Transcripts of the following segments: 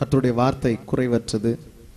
கர்த்தருடைய வார்த்தை குறைவற்றது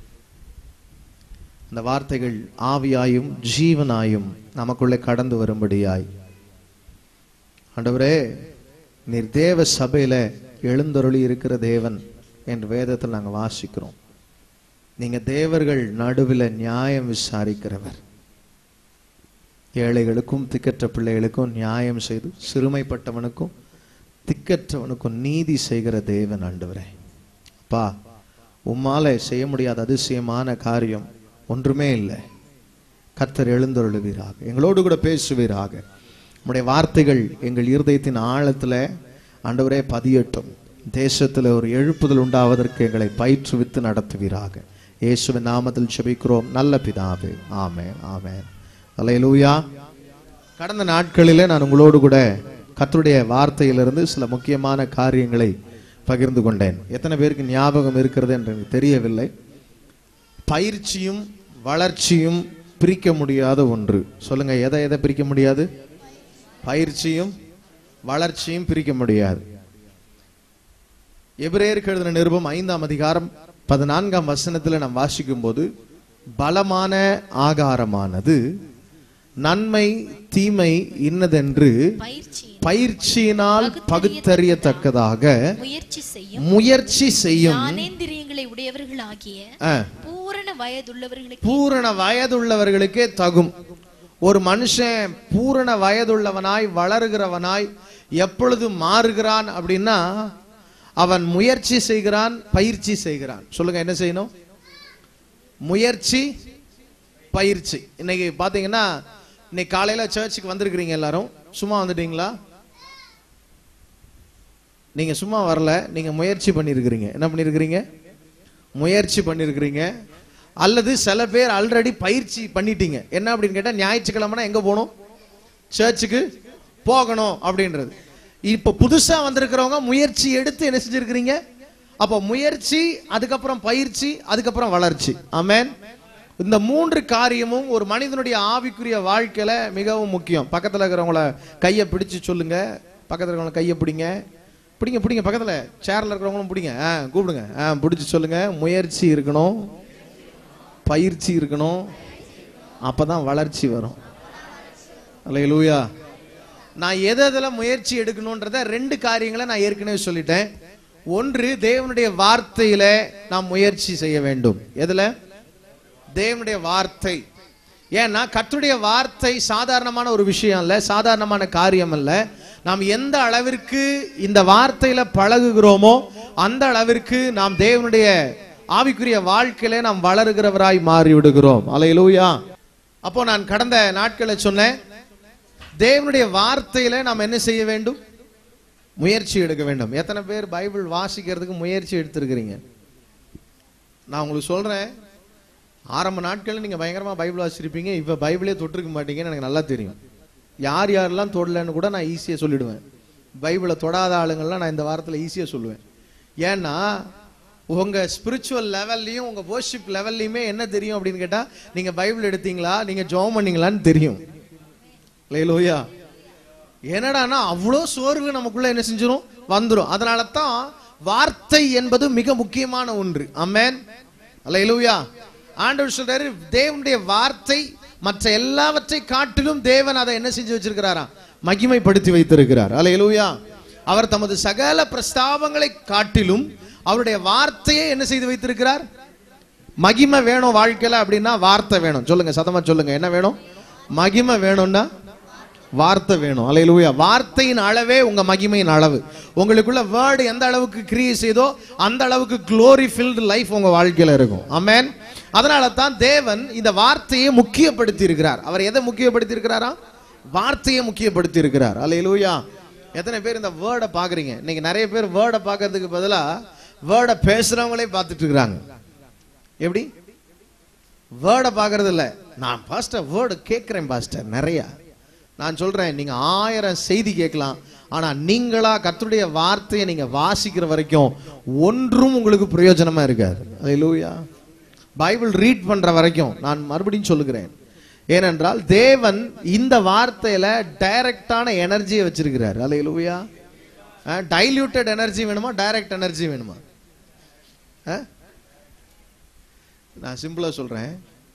அந்த வார்த்தைகள் ஆவியாயும் ஜீவனாயும் நமக்குள்ளே கடந்து வரும்படியாய் ஆண்டவரே நீர் தேவ சபையில எழுந்தருளி இருக்கிற தேவன் என்ற வேதத்தில் நாங்க வாசிக்கிறோம் நீங்க தேவர்கள் நடுவில் நியாயம் விசாரிக்கிறவர் ஏழைகளுக்கும் திக்கற்ற பிள்ளைகளுக்கும் நியாயம் செய்து சிறுமைப்பட்டவனுக்கும் திக்கற்றவனுக்கும் நீதி செய்கிற தேவன் ஆண்டவரே அப்பா உம்மால செய்ய முடியாத அதிசயமான காரியம் ஒன்றுமே இல்லை கர்த்தர் எழுந்தருளுவீராக எங்களோடு கூட பேசுவீராக உம்முடைய வார்த்தைகள் எங்கள் இருதயத்தின் ஆழத்துல ஆண்டவரே பதியட்டும் தேசத்துல ஒரு எழுப்புதல் உண்டாவதற்கு எங்களை பயிற்றுவித்து நடத்துவீராக இயேசுவின் நாமத்தில் செபிக்கிறோம் நல்ல பிதாவே ஆமென் ஆமென் அல்லேலூயா கடந்த நாட்களிலே நான் உங்களோடு கூட கர்த்தருடைய வார்த்தையிலிருந்து சில முக்கியமான காரியங்களை பகிர்ந்து கொண்டேன் எத்தனை பேருக்கு ஞாபகம் இருக்கிறது என்று எனக்கு தெரியவில்லை பயிற்சியும் வளர்ச்சியும் பிரிக்க முடியாத ஒன்று சொல்லுங்க எதை எதை பிரிக்க முடியாது பயிற்சியும் வளர்ச்சியும் பிரிக்க முடியாது எபிரேயருக்கு எழுதின நிருபம் ஐந்தாம் அதிகாரம் பதினான்காம் வசனத்துல நாம் வாசிக்கும் போது பலமான ஆகாரமானது நன்மை தீமை இன்னதென்று பயிற்சி பயிற்சியினால் பகுத்தறியத்தக்கதாக முயற்சி செய்யும் முயற்சி செய்யும் ஞானேந்திரியங்களை உடையவர்களாகிய ஆ, பூரண வயதுள்ளவர்களுக்கு பூரண வயதுள்ளவர்களுக்கே தகும் ஒரு மனுஷன் பூரண வயதுள்ளவனாய் வளருகிறவனாய் எப்பொழுது மாறுகிறான் அப்படின்னா அவன் முயற்சி செய்கிறான் பயிற்சி செய்கிறான் சொல்லுங்க என்ன செய்யணும் முயற்சி பயிற்சி இன்னைக்கு பாத்தீங்கன்னா இன்னைக்கு காலையில சர்ச்சுக்கு வந்திருக்கிறீங்க எல்லாரும் சும்மா வந்துட்டீங்களா நீங்க சும்மா வரல நீங்க முயற்சி பண்ணியிருக்கிறீங்க என்ன பண்ணியிருக்கிறீங்க முயற்சி பண்ணியிருக்கிறீங்க அல்லது சில பேர் ஆல்ரெடி பயிற்சி பண்ணிட்டீங்க என்ன அப்படின்னு கேட்டா ஞாயிற்றுக்கிழமைனா எங்க போகணும் சர்ச்சுக்கு போகணும் அப்படின்றது இப்ப புதுசா வந்திருக்கிறவங்க முயற்சி எடுத்து என்ன செஞ்சிருக்கிறீங்க அப்ப முயற்சி அதுக்கப்புறம் பயிற்சி அதுக்கப்புறம் வளர்ச்சி ஆமென் இந்த மூன்று காரியமும் ஒரு மனிதனுடைய ஆவிக்குரிய வாழ்க்கையில மிகவும் முக்கியம் பக்கத்துல இருக்கிறவங்கள கையை பிடிச்சு சொல்லுங்க பக்கத்துல இருக்கிறவங்கள கையை பிடிங்க பிடிங்க பிடிங்க பக்கத்துல சேர்ல இருக்கிறவங்களும் பிடிங்க ஆ கூப்பிடுங்க ஆ பிடிச்சு சொல்லுங்க முயற்சி இருக்கணும் பயிற்சி இருக்கணும் அப்பதான் வளர்ச்சி வரும் அல்லேலூயா நான் எது எதில் முயற்சி எடுக்கணுன்றத ரெண்டு காரியங்களை நான் ஏற்கனவே சொல்லிட்டேன் ஒன்று தேவனுடைய வார்த்தையில நாம் முயற்சி செய்ய வேண்டும் எதுல தேவனுடைய வார்த்தை ஏன்னா கர்த்தருடைய வார்த்தை சாதாரணமான ஒரு விஷயம் அல்ல சாதாரணமான காரியம் அல்ல நாம் எந்த அளவிற்கு இந்த வார்த்தையில பழகுகிறோமோ அந்த அளவிற்கு நாம் தேவனுடைய ஆவிக்குரிய வாழ்க்கையில நாம் வளருகிறவராய் மாறி விடுகிறோம் அலையிலூயா அப்போ நான் கடந்த நாட்களை சொன்னேன் தேவனுடைய வார்த்தையில நாம் என்ன செய்ய வேண்டும் முயற்சி எடுக்க வேண்டும் எத்தனை பேர் பைபிள் வாசிக்கிறதுக்கு முயற்சி எடுத்திருக்கிறீங்க நான் உங்களுக்கு சொல்றேன் ஆரம்ப நாட்கள்ல நீங்க பயங்கரமா பைபிள் வாசிச்சிருப்பீங்க இப்ப பைபிளே தொட்டிருக்க மாட்டீங்கன்னு எனக்கு நல்லா தெரியும் யார் யாரெல்லாம் தொடலன்னு கூட நான் ஈஸியா சொல்லிடுவேன் பைபிளை தொடாத ஆளுங்கள்லாம் நான் இந்த வாரத்துல ஈஸியா சொல்லுவேன் ஏன்னா உங்க ஸ்பிரிச்சுவல் லெவல்லையும் உங்க worship லெவல்லையுமே என்ன தெரியும் அப்படின்னு கேட்டா நீங்க பைபிள் எடுத்தீங்களா நீங்க ஜெபம் பண்ணீங்களான்னு தெரியும் லேலோயா என்னடான்னா அவ்வளோ சோர்வு நமக்குள்ள என்ன செஞ்சிரும் வந்துரும் அதனால தான் வார்த்தை என்பது மிக முக்கியமான ஒன்று அம்மேன் அல்லேலூயா ஆண்டவர் சொல்றாரு தேவனுடைய வார்த்தை மற்ற எல்லாவற்றை காட்டிலும் தேவன் அதை என்ன செஞ்சு வச்சிருக்கிறாரா மகிமைப்படுத்தி வைத்திருக்கிறார் அல்லேலூயா அவர் தமது சகல பிரஸ்தாபங்களை காட்டிலும் அவருடைய வார்த்தையை என்ன செய்து வைத்திருக்கிறார் மகிமை வேணும் வாழ்க்கையில அப்படின்னா வார்த்தை வேணும் சொல்லுங்க சதமா சொல்லுங்க என்ன வேணும் மகிமை வேணும்னா வார்த்தை வேணும் அலையிலூயா வார்த்தையின் அளவே உங்க மகிமையின் அளவு உங்களுக்குள்ள வேர்டு எந்த அளவுக்கு கிரியை செய்தோ அந்த அளவுக்கு க்ளோரி ஃபில்டு லைஃப் உங்க வாழ்க்கையில இருக்கும் ஆமென் அதனால தான் தேவன் இந்த வார்த்தையை முக்கியப்படுத்தி இருக்கிறார் அவர் எதை முக்கியப்படுத்தி இருக்கிறாரா வார்த்தையை முக்கியப்படுத்தி இருக்கிறார் அலையிலூயா எத்தனை பேர் இந்த வேர்டை பாக்குறீங்க இன்னைக்கு நிறைய பேர் வேர்டை பார்க்கறதுக்கு பதிலா வேர்டை பேசுறவங்களே பார்த்துட்டு இருக்கிறாங்க எப்படி வேர்டை பார்க்கறது இல்ல நான் பாஸ்டர் வேர்டு கேட்கிறேன் பாஸ்டர் நிறைய நான் சொல்றேன் நீங்க ஆயிரம் செய்தி கேட்கலாம் ஆனா நீங்களா கர்த்தருடைய வார்த்தையை நீங்க வாசிக்கிற வரைக்கும் ஒன்றும் உங்களுக்கு பிரயோஜனமா இருக்காது அல்லேலூயா பைபிள் ரீட் பண்ற வரைக்கும் நான் மறுபடியும் சொல்லுகிறேன் ஏனென்றால் தேவன் இந்த வார்த்தையில டைரக்டான எனர்ஜியை வச்சிருக்கிறார் அல்லேலூயா டைல்யூட்டட் எனர்ஜி வேணுமா டைரக்ட் எனர்ஜி வேணுமா ஆ? நான் சிம்பிளா சொல்றேன்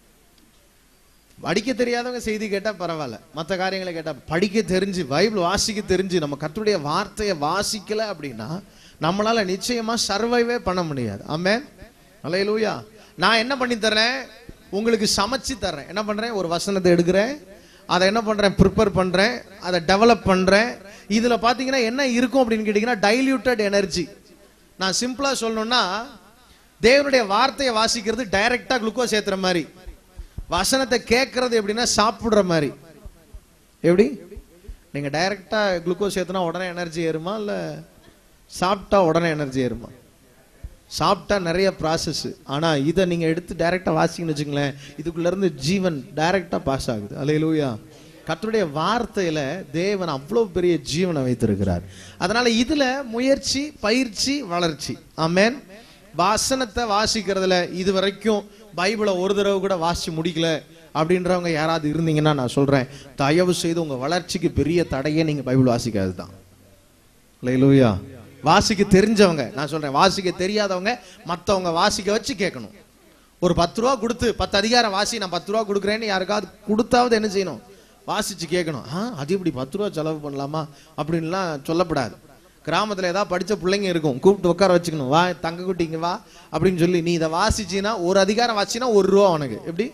படிக்க தெரியாதவங்க செய்தி கேட்டா பரவாயில்ல மற்ற காரியங்களை கேட்டா படிக்க தெரிஞ்சு பைபிள் வாசிக்க தெரிஞ்சு நம்ம கர்த்தருடைய வார்த்தையை வாசிக்கல அப்படின்னா நம்மளால நிச்சயமா சர்வைவே பண்ண முடியாது ஆமென் அல்லேலூயா நான் என்ன பண்ணி தர்றேன் உங்களுக்கு சமைச்சு தர்றேன் என்ன பண்றேன் ஒரு வசனத்தை எடுக்கிறேன் அதை என்ன பண்றேன் ப்ரிப்பேர் பண்றேன் அதை டெவலப் பண்றேன் இதுல பாத்தீங்கன்னா என்ன இருக்கும் அப்படின்னு கேட்டீங்கன்னா டைல்யூட்டட் எனர்ஜி நான் சிம்பிளா சொல்லணும்னா தேவனுடைய வார்த்தையை வாசிக்கிறது டைரக்டா குளுக்கோஸ் ஏத்துற மாதிரி வசனத்தை கேட்கறது எப்படின்னா சாப்பிடுற மாதிரி எப்படி நீங்க டைரக்டா குளுக்கோஸ் ஏத்துனா உடனே எனர்ஜி ஏறுமா இல்ல சாப்பிட்டா உடனே எனர்ஜி ஏறுமா சாப்பிட்டா நிறைய ப்ராசஸ் ஆனா இதை நீங்க எடுத்து டைரக்டா வாசிங்கன்னு வச்சுங்களேன் இதுக்குள்ள இருந்து ஜீவன் டைரக்டா பாஸ் ஆகுது அலையிலூயா கர்த்தருடைய வார்த்தையில தேவன் அவ்வளவு பெரிய ஜீவனை வைத்திருக்கிறார் அதனால இதுல முயற்சி பயிற்சி வளர்ச்சி ஆமென் வாசனத்தை வாசிக்கிறதுல இது வரைக்கும் பைபிளை ஒரு தடவை கூட வாசிச்சு முடிக்கல அப்படின்றவங்க யாராவது இருந்தீங்கன்னா நான் சொல்றேன் தயவு செய்து உங்க வளர்ச்சிக்கு பெரிய தடையே நீங்க பைபிள் வாசிக்காது தான் லைலூயா வாசிக்க தெரிஞ்சவங்க நான் சொல்றேன் வாசிக்க தெரியாதவங்க மத்தவங்க வாசிக்க வச்சு கேட்கணும் ஒரு பத்து ரூபா கொடுத்து பத்து அதிகாரம் வாசி நான் பத்து ரூபா கொடுக்குறேன்னு யாருக்காவது கொடுத்தாவது என்ன செய்யணும் வாசிச்சு கேட்கணும் ஆ அது இப்படி பத்து ரூபா செலவு பண்ணலாமா அப்படின்லாம் சொல்லப்படாது கிராமத்துல ஏதாவது படிச்ச பிள்ளைங்க இருக்கும் கூப்பிட்டு உட்கார வச்சுக்கணும் வா தங்க குட்டிங்க வா அப்படின்னு சொல்லி நீ இதை வாசிச்சின்னா ஒரு அதிகாரம் வாசிச்சினா ஒரு ரூபா உனக்கு எப்படி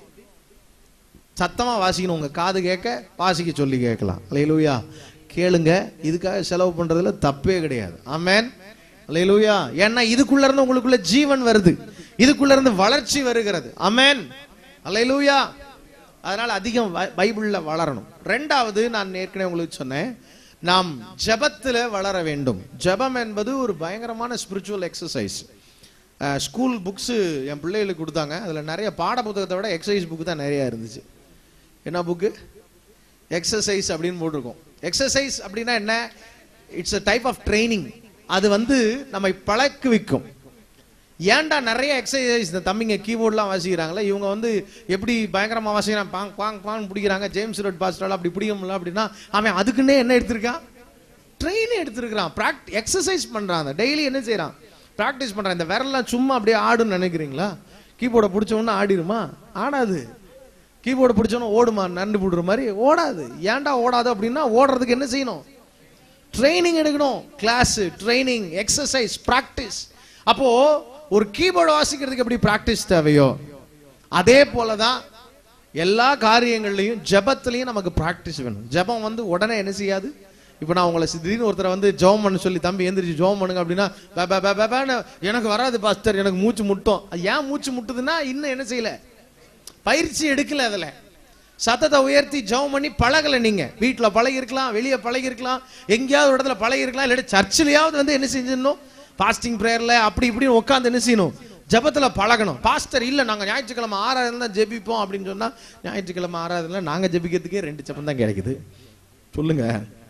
சத்தமா வாசிக்கணும் உங்க காது கேட்க வாசிக்க சொல்லி கேட்கலாம் அல்லேலூயா கேளுங்க இதுக்காக செலவு பண்றதுல தப்பே கிடையாது ஆமென் அல்லேலூயா ஏன்னா இதுக்குள்ள இருந்து உங்களுக்குள்ள ஜீவன் வருது இதுக்குள்ள இருந்து வளர்ச்சி வருகிறது ஆமென் அல்லேலூயா அதனால அதிகம் பை- பைபிள்ல வளரணும் ரெண்டாவது நான் ஏற்கனவே உங்களுக்கு சொன்னேன் நாம் ஜெபத்துல வளர வேண்டும் ஜெபம் என்பது ஒரு பயங்கரமான ஸ்பிரிச்சுவல் எக்ஸசைஸ் ஸ்கூல் புக்ஸ் என் பிள்ளைகளுக்கு கொடுத்தாங்க அதில் நிறைய பாட புத்தகத்தை விட எக்ஸசைஸ் புக் தான் நிறைய இருந்துச்சு என்ன புக்கு எக்ஸசைஸ் அப்படின்னு போட்டிருக்கோம் எக்ஸசைஸ் அப்படின்னா என்ன it's a type of training அது வந்து நம்மை பழக்குவிக்கும் ஏன்டா நிறைய எக்ஸசைஸ் இந்த தம்பிங்க கீபோர்ட்லாம் வாசிக்கிறாங்களே இவங்க வந்து எப்படி பயங்கரமா வாசிக்கிறாங்க பாங் பாங் பாங் பிடிக்கிறாங்க ஜேம்ஸ் ரோட் பாஸ்டால் அப்படி பிடிக்க முடியல அப்படின்னா அவன் அதுக்குன்னே என்ன எடுத்திருக்கான் ட்ரெயின் எடுத்திருக்கிறான் ப்ராக்ட் எக்ஸசைஸ் பண்றான் டெய்லி என்ன செய்றான் ப்ராக்டிஸ் பண்றான் இந்த விரல்லாம் சும்மா அப்படியே ஆடுன்னு நினைக்கிறீங்களா கீபோர்டை பிடிச்ச உடனே ஆடிருமா ஆடாது கீபோர்டு பிடிச்சோன்னா ஓடுமா நண்டு போடுற மாதிரி ஓடாது ஏன்டா ஓடாது அப்படின்னா ஓடுறதுக்கு என்ன செய்யணும் ட்ரைனிங் எடுக்கணும் கிளாஸ் ட்ரைனிங் எக்ஸசைஸ் பிராக்டிஸ் அப்போ ஒரு கீபோர்டு வாசிக்கிறதுக்கு எப்படி பிராக்டிஸ் தேவையோ அதே போல தான் எல்லா காரியங்கள்லையும் ஜெபத்துலையும் நமக்கு பிராக்டிஸ் வேணும் ஜெபம் வந்து உடனே என்ன செய்யாது இப்போ நான் உங்களை திடீர்னு ஒருத்தரை வந்து ஜெபம் பண்ண சொல்லி தம்பி எந்திரிச்சு ஜெபம் பண்ணுங்க அப்படின்னா பே, பே, பே, பே, பேன்னு எனக்கு வராது பாஸ்டர் எனக்கு மூச்சு முட்டும் அது ஏன் மூச்சு முட்டுதுன்னா இன்னும் என்ன செய்யல பயிற்சி எடுக்கல அதுல சத்தத்தை உயர்த்தி ஜெபம் பண்ணி பழகல நீங்க வீட்டுல பழகி இருக்கலாம் வெளியே பழகி இருக்கலாம் எங்கேயாவது ஒரு இடத்துல பழகி இருக்கலாம் இல்லாட்டி சர்ச்சிலையாவது வந்து என்ன செஞ்சிடணும் பாஸ்டிங் பிரேயர்ல அப்படி இப்படின்னு உட்காந்து என்ன செய்யணும் ஜெபத்துல பழகணும் பாஸ்டர் இல்ல நாங்க ஞாயிற்றுக்கிழமை ஆறாயிரம் தான் ஜெபிப்போம் அப்படின்னு சொன்னா ஞாயிற்றுக்கிழமை ஆறாயிரம் நாங்க ஜெபிக்கிறதுக்கே ரெண்டு ஜெபம் தான் கிடைக்குது சொல்லுங்க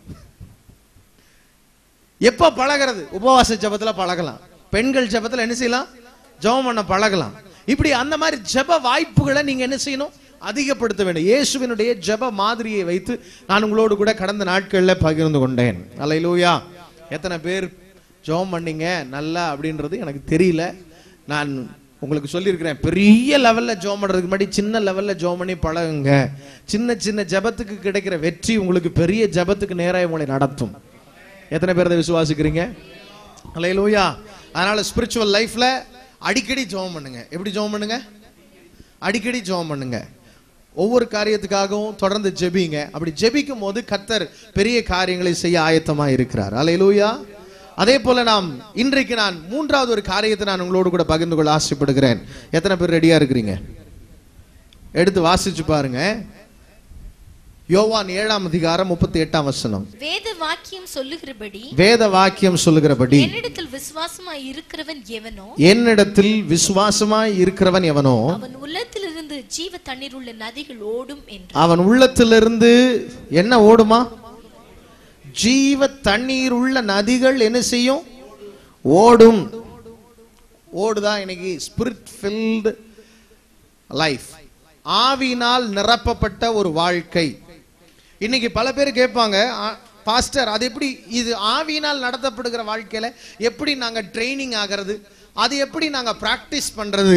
எப்ப பழகிறது உபவாச ஜெபத்துல பழகலாம் பெண்கள் ஜெபத்துல என்ன செய்யலாம் ஜெபம் பண்ண பழகலாம் இப்படி அந்த மாதிரி ஜெப வாய்ப்புகளை நீங்க என்ன செய்யணும் அதிகப்படுத்த வேண்டும் இயேசுவினுடைய ஜெப மாதிரியை வைத்து நான் உங்களோடு கூட கடந்த நாட்கள்ல பகிர்ந்து கொண்டேன் அல்லையிலூயா எத்தனை பேர் ஜெபம் பண்ணீங்க நல்லா அப்படின்றது எனக்கு தெரியல நான் உங்களுக்கு சொல்லியிருக்கிறேன் பெரிய லெவல்ல ஜெபம் பண்றதுக்கு முன்னாடி சின்ன லெவல்ல ஜெபம் பண்ணி பழகுங்க சின்ன சின்ன ஜெபத்துக்கு கிடைக்கிற வெற்றி உங்களுக்கு பெரிய ஜெபத்துக்கு நேராக உங்களை நடத்தும் எத்தனை பேர் அதை விசுவாசிக்கிறீங்க அல்லேலூயா அதனால ஸ்பிரிச்சுவல் லைஃப்ல அடிக்கடி ஜெபம் பண்ணுங்க எப்படி ஜெபம் பண்ணுங்க அடிக்கடி ஜெபம் பண்ணுங்க ஒவ்வொரு காரியத்துக்காகவும் தொடர்ந்து ஜெபிங்க அப்படி ஜெபிக்கும் போது கர்த்தர் பெரிய காரியங்களை செய்ய ஆயத்தமா இருக்கிறார் அல்லேலூயா அதே போல நாம் இன்றைக்கு நான் மூன்றாவது ஒரு காரியத்தை நான் உங்களோடு கூட பகிர்ந்து கொள்ள ஆசைப்படுகிறேன் எத்தனை பேர் ரெடியா இருக்கிறீங்க எடுத்து வாசிச்சு பாருங்க யோவான் ஏழாம் அதிகாரம் முப்பத்தி எட்டாம் வசனம் வேத வாக்கியம் சொல்லுகிறபடி வேத வாக்கியம் சொல்லுகிறபடி என்னிடத்தில் விசுவாசமாய் இருக்கிறவன் எவனோ என்னிடத்தில் விசுவாசமாய் இருக்கிறவன் எவனோ அவன் உள்ளத்திலிருந்து ஜீவ தண்ணீர் உள்ள நதிகள் ஓடும் என்று அவன் உள்ளத்திலிருந்து என்ன ஓடுமா ஜீவ தண்ணீர் உள்ள நதிகள் என்ன செய்யும் ஓடும் ஓடுதா இன்னைக்கு ஸ்பிரிட் ஃபில்டு லைஃப் ஆவியினால் நிரப்பப்பட்ட ஒரு வாழ்க்கை இன்னைக்கு பல பேர் கேட்பாங்க பாஸ்டர் அது எப்படி இது ஆவியினால் நடத்தப்படுகிற வாழ்க்கையில எப்படி நாங்க ட்ரைனிங் ஆகிறது அது எப்படி நாங்க பிராக்டிஸ் பண்றது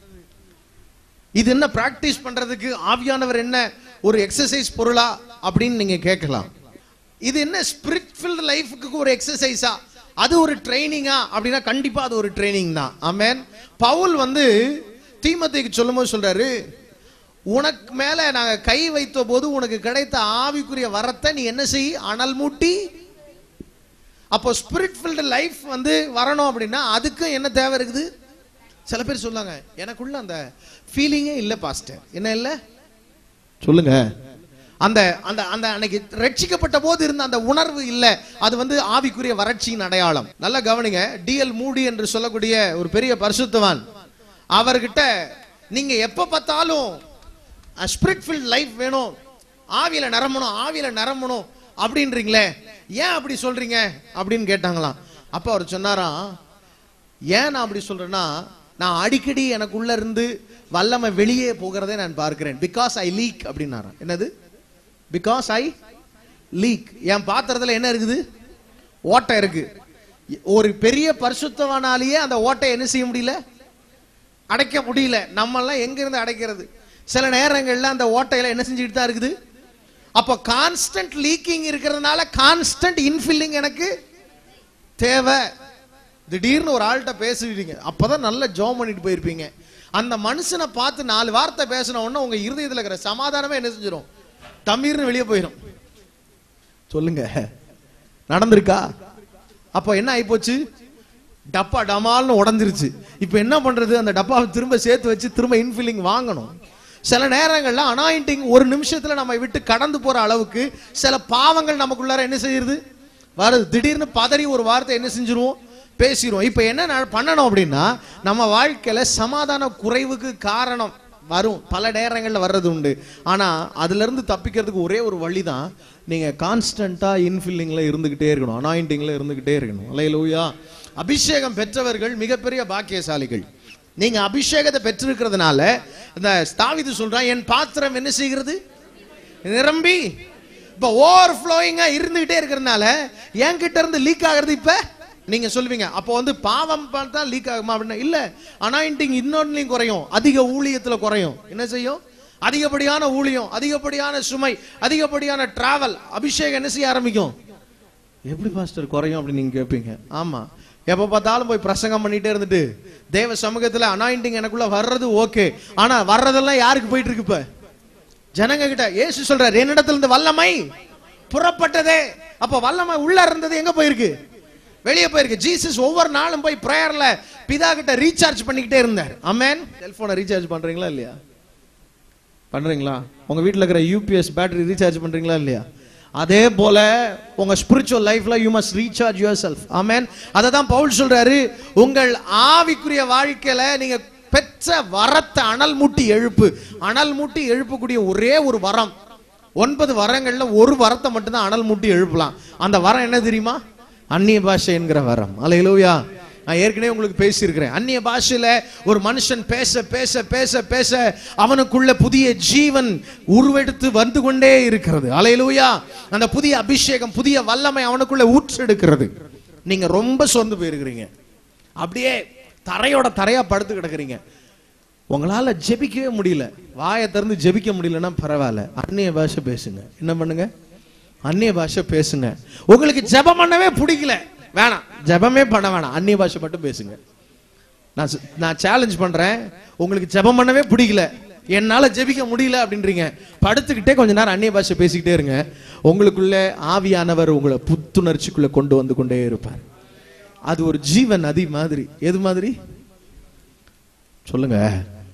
இது என்ன பிராக்டிஸ் பண்றதுக்கு ஆவியானவர் என்ன ஒரு எக்ஸசைஸ் பொருளா அப்படின்னு நீங்க கேட்கலாம் இது என்ன ஸ்பிரிட் ஃபில்ட் லைஃப்க்கு ஒரு எக்ஸசைஸா அது ஒரு ட்ரைனிங்கா அப்படின்னா கண்டிப்பா அது ஒரு ட்ரைனிங் தான் ஆமென் பவுல் வந்து தீமத்தைக்கு சொல்லும்போது சொல்றாரு உனக்கு மேல நாங்க கை வைத்த போது உனக்கு கிடைத்த ஆவிக்குரிய வரத்தை நீ என்ன செய் அனல் மூட்டி அப்போ ஸ்பிரிட் ஃபில்டு லைஃப் வந்து வரணும் அப்படின்னா அதுக்கும் என்ன தேவை இருக்குது சில பேர் சொல்லாங்க எனக்குள்ள அந்த ஃபீலிங்கே இல்லை பாஸ்டர் என்ன இல்லை சொல்லுங்க அந்த அந்த அந்த அன்னைக்கு ரட்சிக்கப்பட்ட போது இருந்த அந்த உணர்வு இல்லை அது வந்து ஆவிக்குரிய வறட்சியின் அடையாளம் நல்லா கவனிங்க டிஎல் மூடி என்று சொல்லக்கூடிய ஒரு பெரிய பரிசுத்தவான் அவர்கிட்ட நீங்க எப்ப பார்த்தாலும் ஸ்பிரிட் ஃபில்ட் லைஃப் வேணும் ஆவியில நிரம்பணும் ஆவியில நிரம்பணும் அப்படின்றீங்களே ஏன் அப்படி சொல்றீங்க அப்படின்னு கேட்டாங்களாம் அப்ப அவர் சொன்னாராம் ஏன் நான் அப்படி சொல்றேன்னா நான் அடிக்கடி எனக்குள்ள இருந்து வல்லமை வெளியே போகிறதை நான் பார்க்கிறேன் பிகாஸ் ஐ லீக் அப்படின்னாராம் என்னது பிகாஸ் ஐ லீக் என் பாத்திரத்துல என்ன இருக்குது ஓட்டை இருக்கு ஒரு பெரிய பரிசுத்தவானாலேயே அந்த ஓட்டை என்ன செய்ய முடியல அடைக்க முடியல நம்ம எல்லாம் எங்க இருந்து அடைக்கிறது சில நேரங்கள்ல அந்த ஓட்டையில என்ன செஞ்சுக்கிட்டு தான் இருக்குது அப்போ கான்ஸ்டன்ட் லீக்கிங் இருக்கிறதுனால கான்ஸ்டன்ட் இன்ஃபில்லிங் எனக்கு தேவை திடீர்னு ஒரு ஆள்கிட்ட பேசுவீங்க அப்பதான் நல்ல ஜோம் பண்ணிட்டு போயிருப்பீங்க அந்த மனுஷனை பார்த்து நாலு வார்த்தை பேசின உடனே உங்க இருதயத்துல இருக்கிற சமாதானமே என்ன செஞ்சிடும் தம்பீர்னு வெளியே போயிடும் சொல்லுங்க நடந்திருக்கா அப்போ என்ன ஆயிப்போச்சு டப்பா டமால்னு உடஞ்சிருச்சு இப்போ என்ன பண்றது அந்த டப்பாவை திரும்ப சேர்த்து வச்சு திரும்ப இன்ஃபில்லிங் வாங்கணும் சில நேரங்கள்ல அனாயிண்டிங் ஒரு நிமிஷத்துல நம்ம விட்டு கடந்து போற அளவுக்கு சில பாவங்கள் நமக்குள்ளார என்ன செய்யுது வருது திடீர்னு பதறி ஒரு வார்த்தை என்ன செஞ்சிருவோம் பேசிடுவோம் இப்போ என்ன நட- பண்ணணும் அப்படின்னா நம்ம வாழ்க்கையில சமாதான குறைவுக்கு காரணம் வரும் பல நேரங்கள்ல வர்றது உண்டு ஆனா அதுல இருந்து தப்பிக்கிறதுக்கு ஒரே ஒரு வழி தான் நீங்க கான்ஸ்டன்டா இன்ஃபில்லிங்ல இருந்துகிட்டே இருக்கணும் அனாயிண்டிங்ல இருந்துகிட்டே இருக்கணும் அலையலூயா அபிஷேகம் பெற்றவர்கள் மிகப்பெரிய பாக்கியசாலிகள் நீங்க அபிஷேகத்தை பெற்றிருக்கிறதுனால இந்த ஸ்தாவிது சொல்றான் என் பாத்திரம் என்ன செய்கிறது நிரம்பி இப்ப ஓவர் ஃப்ளோயிங்கா இருந்துகிட்டே இருக்கிறதுனால என்கிட்ட இருந்து லீக் ஆகுறது இப்ப நீங்க சொல்லுவீங்க அப்போ வந்து பாவம் பார்த்தா லீக் ஆகுமா அப்படின்னா இல்ல அனாயிண்டிங் இன்னொன்னுலையும் குறையும் அதிக ஊழியத்துல குறையும் என்ன செய்யும் அதிகப்படியான ஊழியம் அதிகப்படியான சுமை அதிகப்படியான டிராவல் அபிஷேகம் என்ன செய்ய ஆரம்பிக்கும் எப்படி பாஸ்டர் குறையும் அப்படின்னு நீங்க கேட்பீங்க ஆமா எப்ப பார்த்தாலும் போய் பிரசங்கம் பண்ணிட்டே இருந்துட்டு தேவ சமூகத்துல அனாயிண்டிங் எனக்குள்ள வர்றது ஓகே ஆனா வர்றதெல்லாம் யாருக்கு போயிட்டு இருக்கு இப்ப ஜனங்க கிட்ட இயேசு சொல்றாரு என்னிடத்துல இருந்து வல்லமை புறப்பட்டதே அப்ப வல்லமை உள்ள இருந்தது எங்க போயிருக்கு வெளியே போயிருக்கு ஜீசஸ் ஒவ்வொரு நாளும் போய் பிரேயர்ல பிதா கிட்ட ரீசார்ஜ் பண்ணிக்கிட்டே இருந்தார் அமேன் செல்போனை ரீசார்ஜ் பண்றீங்களா இல்லையா பண்றீங்களா உங்க வீட்ல இருக்கிற யூபிஎஸ் பேட்டரி ரீசார்ஜ் பண்றீங்களா இல்லையா அதே போல உங்க ஸ்பிரிச்சுவல் லைஃப்ல you must recharge yourself amen அதை தான் பவுல் சொல்றாரு உங்கள் ஆவிக்குரிய வாழ்க்கையில நீங்க பெற்ற வரத்தை அனல் மூட்டி எழுப்பு அனல் மூட்டி எழுப்பக்கூடிய ஒரே ஒரு வரம் ஒன்பது வரங்கள்ல ஒரு வரத்தை மட்டும்தான் அனல் மூட்டி எழுப்பலாம் அந்த வரம் என்ன தெரியுமா அந்நிய பாஷை என்கிற வரம் அலையிலூயா நான் ஏற்கனவே உங்களுக்கு பேசியிருக்கிறேன் அந்நிய பாஷையில ஒரு மனுஷன் பேச பேச பேச பேச அவனுக்குள்ள புதிய ஜீவன் உருவெடுத்து வந்து கொண்டே இருக்கிறது அலையிலூயா அந்த புதிய அபிஷேகம் புதிய வல்லமை அவனுக்குள்ள ஊற்றெடுக்கிறது நீங்க ரொம்ப சொந்து போயிருக்கிறீங்க அப்படியே தரையோட தரையா படுத்து கிடக்குறீங்க உங்களால ஜெபிக்கவே முடியல வாயை திறந்து ஜெபிக்க முடியலன்னா பரவாயில்ல அந்நிய பாஷை பேசுங்க என்ன பண்ணுங்க அந்நிய பாஷை பேசுங்க உங்களுக்கு ஜெபம் பண்ணவே பிடிக்கல வேணாம் ஜெபமே பண்ண வேணாம் அந்நிய பாஷை மட்டும் பேசுங்க நான் சொ- நான் சேலஞ்ச் பண்றேன் உங்களுக்கு ஜெபம் பண்ணவே பிடிக்கல என்னால ஜெபிக்க முடியல அப்படின்றீங்க படுத்துக்கிட்டே கொஞ்ச நேரம் அந்நிய பாஷை பேசிக்கிட்டே இருங்க உங்களுக்குள்ள ஆவியானவர் உங்களை புத்துணர்ச்சிக்குள்ள கொண்டு வந்து கொண்டே இருப்பார் அது ஒரு ஜீவ நதி மாதிரி எது மாதிரி சொல்லுங்க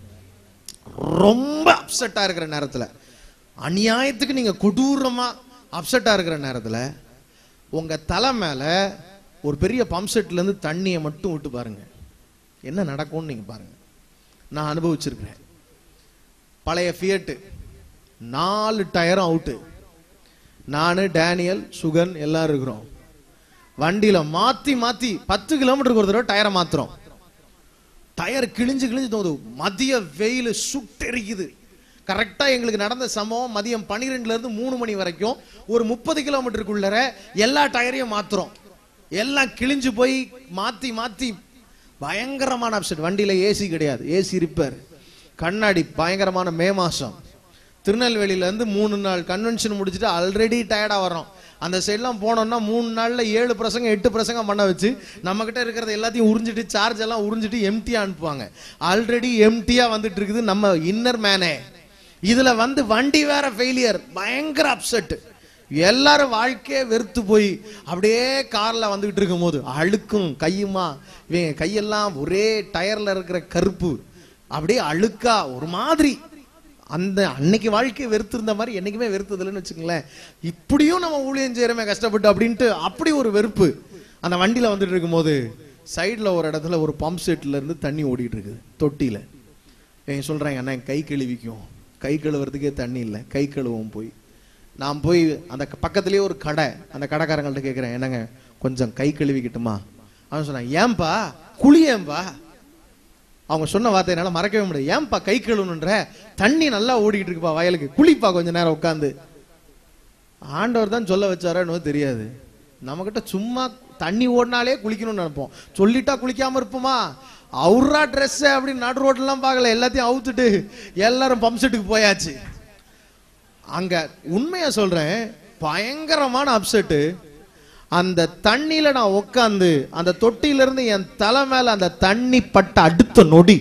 ரொம்ப அப்செட்டா இருக்கிற நேரத்துல அநியாயத்துக்கு நீங்க கொடூரமா அப்செட்டா இருக்கிற நேரத்துல உங்க தலை மேல ஒரு பெரிய பம்ப் செட்ல இருந்து தண்ணியை மட்டும் விட்டு பாருங்க என்ன நடக்கும்னு நீங்க பாருங்க நான் அனுபவிச்சிருக்கிறேன் பழைய ஃபியட்டு நாலு டயரும் அவுட்டு நானு டேனியல் சுகன் எல்லாரும் இருக்கிறோம் வண்டியில மாத்தி மாத்தி பத்து கிலோமீட்டருக்கு ஒரு தடவை டயரை மாத்துறோம் டயர் கிழிஞ்சு கிழிஞ்சு தோணுது மதிய வெயில் சுட்டெரிக்குது கரெக்டா எங்களுக்கு நடந்த சம்பவம் மதியம் 12 இருந்து மூணு மணி வரைக்கும் ஒரு முப்பது கிலோமீட்டருக்குள்ளர எல்லா டயரையும் மாத்துறோம் எல்லாம் கிழிஞ்சு போய் மாத்தி மாத்தி பயங்கரமான அப்செட் வண்டியில ஏசி கிடையாது ஏசி ரிப்பேர் கண்ணாடி பயங்கரமான மே மாசம் திருநெல்வேலியில இருந்து மூணு நாள் கன்வென்ஷன் முடிச்சுட்டு ஆல்ரெடி டயர்டா வரோம் அந்த சைட்லாம் போனோம்னா மூணு நாள்ல ஏழு பிரசங்க எட்டு பிரசங்கம் பண்ண வச்சு நம்ம கிட்ட இருக்கிறத எல்லாத்தையும் உறிஞ்சிட்டு சார்ஜ் எல்லாம் உறிஞ்சிட்டு எம்டியா அனுப்புவாங்க ஆல்ரெடி எம்டியா வந்துட்டு இருக்குது நம்ம இன்னர் மேனே இதுல வந்து வண்டி வேற ஃபெயிலியர் பயங்கர அப்செட் எல்லாரும் வாழ்க்கையே வெறுத்து போய் அப்படியே கார்ல வந்துகிட்டு இருக்கும் போது அழுக்கும் கையுமா இவங்க கையெல்லாம் ஒரே டயர்ல இருக்கிற கருப்பு அப்படியே அழுக்கா ஒரு மாதிரி அந்த அன்னைக்கு வாழ்க்கையை வெறுத்திருந்த மாதிரி என்னைக்குமே வெறுத்ததில்லைன்னு வச்சுங்களேன் இப்படியும் நம்ம ஊழியம் செய்யறமே கஷ்டப்பட்டு அப்படின்ட்டு அப்படி ஒரு வெறுப்பு அந்த வண்டியில வந்துட்டு இருக்கும்போது சைடுல ஒரு இடத்துல ஒரு பம்ப் செட்ல இருந்து தண்ணி ஓடிட்டு இருக்குது தொட்டியில இவங்க சொல்றாங்க அண்ணா கை கழுவிக்கும் கை கழுவுறதுக்கே தண்ணி இல்லை கை கழுவும் போய் நான் போய் அந்த க- பக்கத்துலயே ஒரு கடை அந்த கடைக்காரங்கள்ட்ட கேட்குறேன் என்னங்க கொஞ்சம் கை கழுவிக்கிட்டுமா அவன் சொன்னான் ஏன்பா குழி ஏன்பா அவங்க சொன்ன வார்த்தை என்னால மறக்கவே முடியாது ஏன்பா கை கழுவணுன்ற தண்ணி நல்லா ஓடிக்கிட்டு இருக்குப்பா வயலுக்கு குளிப்பா கொஞ்ச நேரம் உட்காந்து ஆண்டவர் தான் சொல்ல வச்சாரோ தெரியாது நம்மகிட்ட சும்மா தண்ணி ஓடினாலே குளிக்கணும்னு நினைப்போம் சொல்லிட்டா குளிக்காம இருப்போமா அவுரா ட்ரெஸ் அப்படின்னு நடு ரோட்லாம் பார்க்கல எல்லாத்தையும் அவுத்துட்டு எல்லாரும் பம்ப் செட்டுக்கு போயாச்சு அங்க உண்மையா சொல்றேன் பயங்கரமான அப்செட்டு அந்த தண்ணியில நான் உட்காந்து அந்த தொட்டியில இருந்து என் தலை மேல அந்த தண்ணி பட்ட அடுத்த நொடி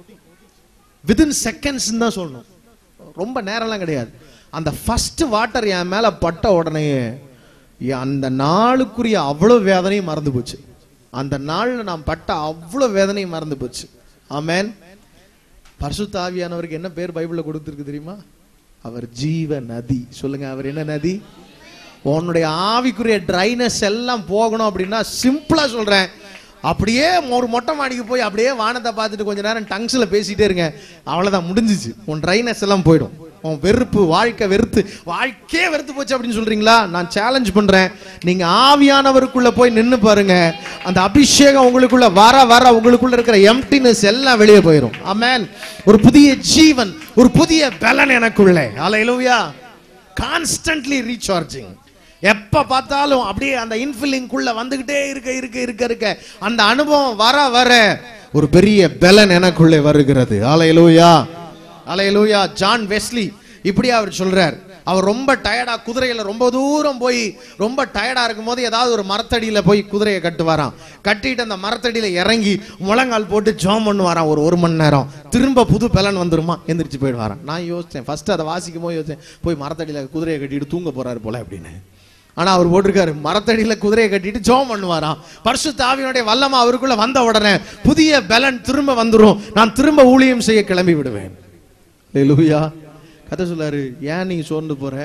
வித்தின் செகண்ட்ஸ் தான் சொல்லணும் ரொம்ப நேரம்லாம் கிடையாது அந்த ஃபர்ஸ்ட் வாட்டர் என் மேல பட்ட உடனே என் அந்த நாளுக்குரிய அவ்வளவு வேதனையும் மறந்து போச்சு அந்த நாள்ல நான் பட்ட அவ்வளவு வேதனையும் மறந்து போச்சு ஆமென் பரிசுத்த ஆவியானவருக்கு என்ன பேர் பைபிள்ல கொடுத்துருக்கு தெரியுமா அவர் ஜீவ நதி சொல்லுங்க அவர் என்ன நதி உன்னுடைய ஆவிக்குரிய ட்ரைனஸ் எல்லாம் போகணும் அப்படின்னா சிம்பிளா சொல்றேன் அப்படியே ஒரு மொட்டை மாடிக்கு போய் அப்படியே வானத்தை பார்த்துட்டு கொஞ்ச நேரம் டங்ஸ்ல பேசிட்டே இருங்க அவ்வளவுதான் முடிஞ்சிச்சு உன் ட்ரைனஸ் எல்லாம் போயிடும் உன் வெறுப்பு வாழ்க்கை வெறுத்து வாழ்க்கையே வெறுத்து போச்சு அப்படின்னு சொல்றீங்களா நான் சேலஞ்ச் பண்றேன் நீங்க ஆவியானவருக்குள்ள போய் நின்னு பாருங்க அந்த அபிஷேகம் உங்களுக்குள்ள வர வர உங்களுக்குள்ள இருக்கிற எம்டினஸ் எல்லாம் வெளியே போயிடும் ஆமென் ஒரு புதிய ஜீவன் ஒரு புதிய பலன் எனக்குள்ளே அலையிலுயா கான்ஸ்டன்ட்லி ரீசார்ஜிங் எப்ப பார்த்தாலும் அப்படியே அந்த இன்ஃபில்லிங்குள்ள வந்துகிட்டே இருக்க இருக்க இருக்க இருக்க அந்த அனுபவம் வர வர ஒரு பெரிய பலன் எனக்குள்ளே வருகிறது அலையலூயா அலையலூயா ஜான் வெஸ்லி இப்படி அவர் சொல்றார் அவர் ரொம்ப டயர்டா குதிரையில ரொம்ப தூரம் போய் ரொம்ப டயர்டா இருக்கும்போது ஏதாவது ஒரு மரத்தடியில போய் குதிரையை கட்டுவாராம் கட்டிட்டு அந்த மரத்தடியில இறங்கி முழங்கால் போட்டு ஜோம் பண்ணுவாராம் ஒரு ஒரு மணி நேரம் திரும்ப புது பலன் வந்துருமா எந்திரிச்சு போயிடுவாராம் நான் யோசிச்சேன் ஃபர்ஸ்ட் அதை வாசிக்கும் போது யோசிச்சேன் போய் மரத்தடியில குதிரையை கட்டிட்டு தூங்க போறாரு போல அப்படின்னு ஆனா அவர் போட்டிருக்காரு மரத்தடியில குதிரையை கட்டிட்டு ஜோம் பண்ணுவாராம் பரிசுத்த ஆவியினுடைய வல்லமா அவருக்குள்ள வந்த உடனே புதிய பலன் திரும்ப வந்துரும் நான் திரும்ப ஊழியம் செய்ய கிளம்பி விடுவேன் லூயா கதை சொல்லாரு ஏன் நீங்க சோர்ந்து போற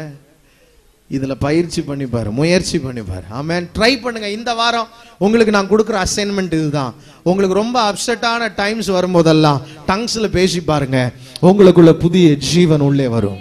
இதுல பயிற்சி பண்ணி பாரு முயற்சி பண்ணி பாரு ஆமென் ட்ரை பண்ணுங்க இந்த வாரம் உங்களுக்கு நான் கொடுக்குற அசைன்மெண்ட் இதுதான் உங்களுக்கு ரொம்ப அப்செட்டான டைம்ஸ் வரும்போதெல்லாம் டங்ஸ்ல பேசி பாருங்க உங்களுக்குள்ள புதிய ஜீவன் உள்ளே வரும்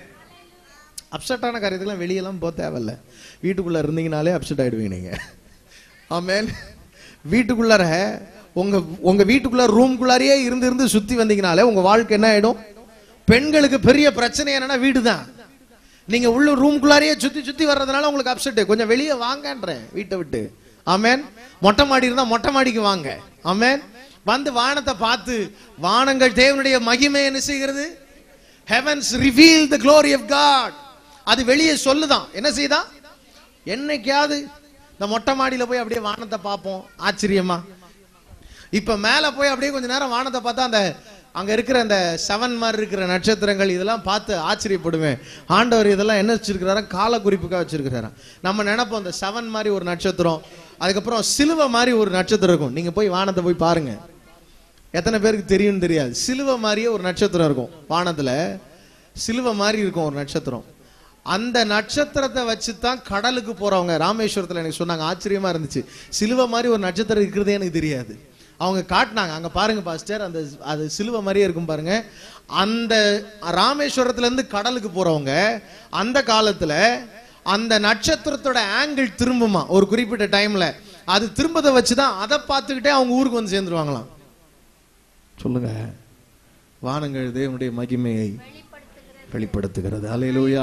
அப்செட்டான காரியத்துக்குலாம் வெளியெல்லாம் போக தேவையில்ல வீட்டுக்குள்ள இருந்தீங்கனாலே அப்செட் ஆயிடுவீங்க நீங்க ஆமென் வீட்டுக்குள்ளார உங்க உங்க வீட்டுக்குள்ள ரூம்குள்ளாரியே இருந்து இருந்து சுத்தி வந்தீங்கனாலே உங்க வாழ்க்கை என்ன ஆயிடும் பெண்களுக்கு பெரிய பிரச்சனை என்னன்னா வீடு தான் நீங்க உள்ள ரூம்குள்ளாரியே சுத்தி சுத்தி வர்றதுனால உங்களுக்கு அப்செட் கொஞ்சம் வெளியே வாங்கன்றேன் வீட்டை விட்டு ஆமென் மொட்டை மாடி இருந்தா மொட்டை மாடிக்கு வாங்க ஆமென் வந்து வானத்தை பார்த்து வானங்கள் தேவனுடைய மகிமை என்ன செய்கிறது heavens reveal the glory of God அது வெளியே சொல்லுதான் என்ன செய்யுதான் என்னைக்காவது இந்த மொட்டை மாடியில போய் அப்படியே வானத்தை பார்ப்போம் ஆச்சரியமா இப்ப மேல போய் அப்படியே கொஞ்ச நேரம் வானத்தை பார்த்தா அந்த அங்க இருக்கிற அந்த செவன் மாதிரி இருக்கிற நட்சத்திரங்கள் இதெல்லாம் பார்த்து ஆச்சரியப்படுவேன் ஆண்டவர் இதெல்லாம் என்ன வச்சிருக்கிறாரா கால குறிப்புக்காக வச்சிருக்கிறாரா நம்ம நினைப்போம் அந்த செவன் மாதிரி ஒரு நட்சத்திரம் அதுக்கப்புறம் சிலுவை மாதிரி ஒரு நட்சத்திரம் இருக்கும் நீங்க போய் வானத்தை போய் பாருங்க எத்தனை பேருக்கு தெரியும்னு தெரியாது சிலுவை மாதிரியே ஒரு நட்சத்திரம் இருக்கும் வானத்துல சிலுவை மாதிரி இருக்கும் ஒரு நட்சத்திரம் அந்த நட்சத்திரத்தை வச்சு தான் கடலுக்கு போறவங்க ராமேஸ்வரத்துல எனக்கு சொன்னாங்க ஆச்சரியமா இருந்துச்சு சிலுவை மாதிரி ஒரு நட்சத்திரம் இருக்கிறதே எனக்கு தெரியாது அவங்க காட்டினாங்க அங்க பாருங்க பாஸ்டர் அந்த அது சிலுவை மாதிரியே இருக்கும் பாருங்க அந்த ராமேஸ்வரத்துல இருந்து கடலுக்கு போறவங்க அந்த காலத்துல அந்த நட்சத்திரத்தோட ஆங்கிள் திரும்புமா ஒரு குறிப்பிட்ட டைம்ல அது திரும்பதை வச்சுதான் அதை பார்த்துக்கிட்டே அவங்க ஊருக்கு வந்து சேர்ந்துருவாங்களாம் சொல்லுங்க வானங்கள் தேவனுடைய மகிமையை வெளிப்படுத்துகிறது அலையலூயா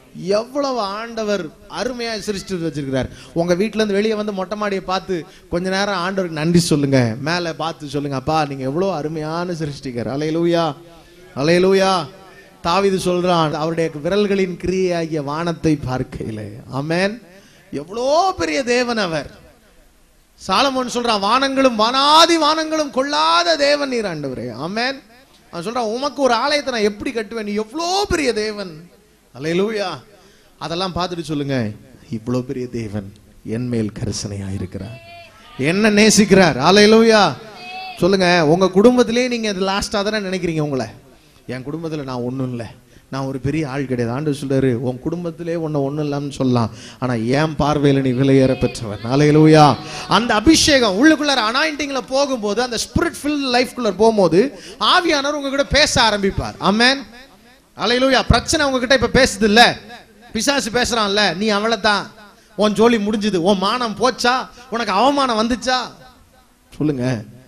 எவ்வளவு ஆண்டவர் அருமையா சிருஷ்டித்து வச்சிருக்கிறார் உங்க வீட்ல இருந்து வெளியே வந்து மொட்டை மாடியை பார்த்து கொஞ்ச நேரம் ஆண்டவருக்கு நன்றி சொல்லுங்க மேலே பார்த்து சொல்லுங்க அப்பா நீங்க எவ்வளவு அருமையான சிருஷ்டிகர் அலையலூயா அலையலூயா தாவிது சொல்றான் அவருடைய விரல்களின் கிரியையாகிய வானத்தை பார்க்கையிலே ஆமென் எவ்வளோ பெரிய தேவன் அவர் சாலமோன் சொல்றான் வானங்களும் வானாதி வானங்களும் கொள்ளாத தேவன் நீர் ஆண்டவரே ஆமென் அவன் சொல்றான் உமக்கு ஒரு ஆலயத்தை நான் எப்படி கட்டுவேன் நீ எவ்வளோ பெரிய தேவன் அல்லேலூயா அதெல்லாம் பார்த்துட்டு சொல்லுங்க இவ்வளோ பெரிய தேவன் என் மேல் கரிசனையா இருக்கிறார் என்ன நேசிக்கிறார் அல்லேலூயா சொல்லுங்க உங்க குடும்பத்திலே நீங்க லாஸ்டா தானே நினைக்கிறீங்க உங்களை என் குடும்பத்துல நான் ஒண்ணும் இல்லை நான் ஒரு பெரிய ஆள் கிடையாது ஆண்டு சொல்றாரு உன் குடும்பத்திலே உன்னை ஒண்ணும் இல்லாமல் சொல்லலாம் ஆனா என் பார்வையில நீ விலையேற பெற்றவன் அலையலூயா அந்த அபிஷேகம் உள்ளுக்குள்ளார அனாயிண்டிங்ல போகும்போது அந்த ஸ்பிரிட் ஃபில் லைஃப்குள்ள போகும்போது ஆவியானவர் உங்ககிட்ட பேச ஆரம்பிப்பார் ஆமென் அலையலூயா பிரச்சனை உங்ககிட்ட இப்ப பேசுது இல்ல பிசாசு பேசுறான்ல நீ அவளை தான் உன் ஜோலி முடிஞ்சுது உன் மானம் போச்சா உனக்கு அவமானம் வந்துச்சா சொல்லுங்க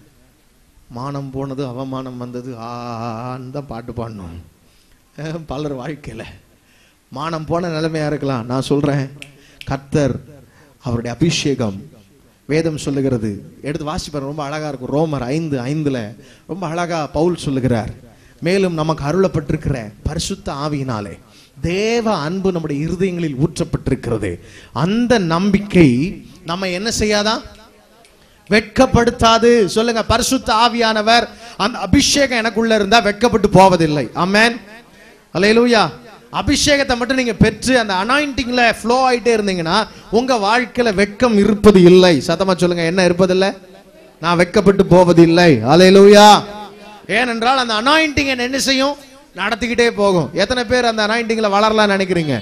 மானம் போனது அவமானம் வந்தது ஆன்னு தான் பாட்டு பாடணும் அஹ் பலர் வாழ்க்கையில மானம் போன நிலைமையா இருக்கலாம் நான் சொல்றேன் கர்த்தர் அவருடைய அபிஷேகம் வேதம் சொல்லுகிறது எடுத்து வாசிப்பார் ரொம்ப அழகா இருக்கும் ரோமர் ஐந்து ஐந்துல ரொம்ப அழகா பவுல் சொல்லுகிறார் மேலும் நமக்கு அருளப்பட்டிருக்கிற பரிசுத்த ஆவியினாலே தேவ அன்பு நம்முடைய இருதயங்களில் ஊற்றப்பட்டிருக்கிறது அந்த நம்பிக்கை நம்ம என்ன செய்யாதான் வெட்கப்படுத்தாது சொல்லுங்க பரிசுத்த ஆவியானவர் அந்த அபிஷேகம் எனக்குள்ள இருந்தா வெட்கப்பட்டு போவதில்லை ஆமென் அல்லேலூயா அபிஷேகத்தை மட்டும் நீங்க பெற்று அந்த அனாயிண்டிங்ல ஃப்ளோ ஆயிட்டே இருந்தீங்கன்னா உங்க வாழ்க்கையில வெட்கம் இருப்பது இல்லை சத்தமா சொல்லுங்க என்ன இருப்பதில்லை நான் வெட்கப்பட்டு போவதில்லை அல்லேலூயா ஏனென்றால் அந்த அனாயிண்டிங் என்ன செய்யும் நடத்திக்கிட்டே போகும் எத்தனை பேர் அந்த அனாயிண்டிங்ல வளரலாம் நினைக்கிறீங்க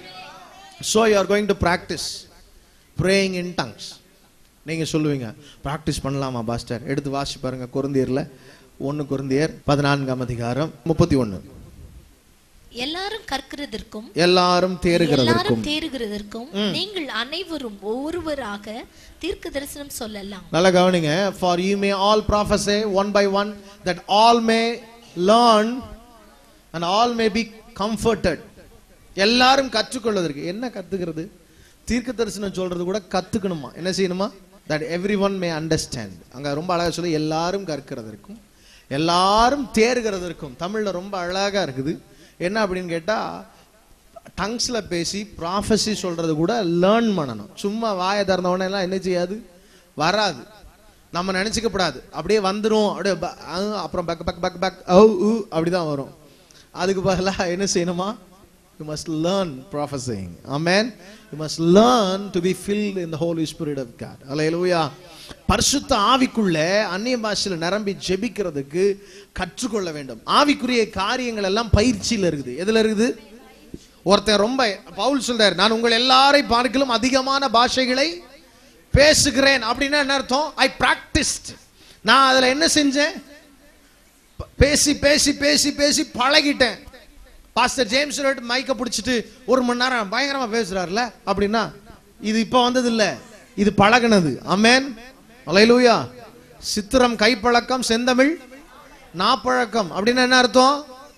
so you are going to practice praying in tongues நீங்க சொல்லுவீங்க ப்ராக்டிஸ் பண்ணலாமா பாஸ்டர் எடுத்து வாசி பாருங்க குருந்தியர்ல ஒன்னு குருந்தியர் பதினான்காம் அதிகாரம் முப்பத்தி ஒன்னு எல்லாரும் கற்கிறதற்கும் எல்லாரும் தேறுகிறதற்கும் எல்லாரும் தேறுகிறதற்கும் நீங்கள் அனைவரும் ஒவ்வொருவராக தீர்க்க தரிசனம் சொல்லலாம் நல்லா கவனிங்க for you may all prophesy one by one that all may learn and all may be comforted எல்லாரும் கற்றுக்கொள்வதற்கு என்ன கத்துக்கிறது தீர்க்க தரிசனம் சொல்றது கூட கத்துக்கணுமா என்ன செய்யணுமா that every one may understand அங்க ரொம்ப அழகா சொல்லி எல்லாரும் கற்கிறதற்கும் எல்லாரும் தேர்கிறதற்கும் தமிழ்ல ரொம்ப அழகா இருக்குது என்ன அப்படின்னு கேட்டா டங்ஸ்ல பேசி ப்ராஃபஸி சொல்றது கூட லேர்ன் பண்ணணும் சும்மா வாயை திறந்தவொடனே எல்லாம் என்ன செய்யாது வராது நம்ம நினைச்சுக்கப்படாது அப்படியே வந்துரும் அப்படியே ப- அஹ், அப்புறம் பக் பக் பக் பக் ஔ உ அப்படிதான் வரும் அதுக்கு பதிலாக என்ன செய்யணுமா you must learn prophesying amen you must learn to be filled in the holy spirit of God hallelujah பரிசுத்த ஆவிக்குள்ள அந்நிய பாஷையில நிரம்பி ஜெபிக்கிறதுக்கு கற்றுக்கொள்ள வேண்டும் ஆவிக்குரிய காரியங்கள் எல்லாம் பயிற்சியில இருக்குது எதுல இருக்குது ஒருத்தன் ரொம்ப பவுல் சொல்றாரு நான் உங்கள் எல்லாரை பார்க்கலும் அதிகமான பாஷைகளை பேசுகிறேன் அப்படின்னா என்ன அர்த்தம் ஐ பிராக்டிஸ்ட் நான் அதுல என்ன செஞ்சேன் ப- பேசி பேசி பேசி பேசி பழகிட்டேன் பாஸ்டர் ஜேம்ஸ் ரெட் மைக்க பிடிச்சிட்டு ஒரு மணி நேரம் பயங்கரமா பேசுறாருல அப்படின்னா இது இப்ப வந்தது இல்ல இது பழகுனது அமேன் அலையலூயா சித்திரம் கைப்பழக்கம் செந்தமிழ் நாப்பழக்கம் அப்படின்னா என்ன அர்த்தம்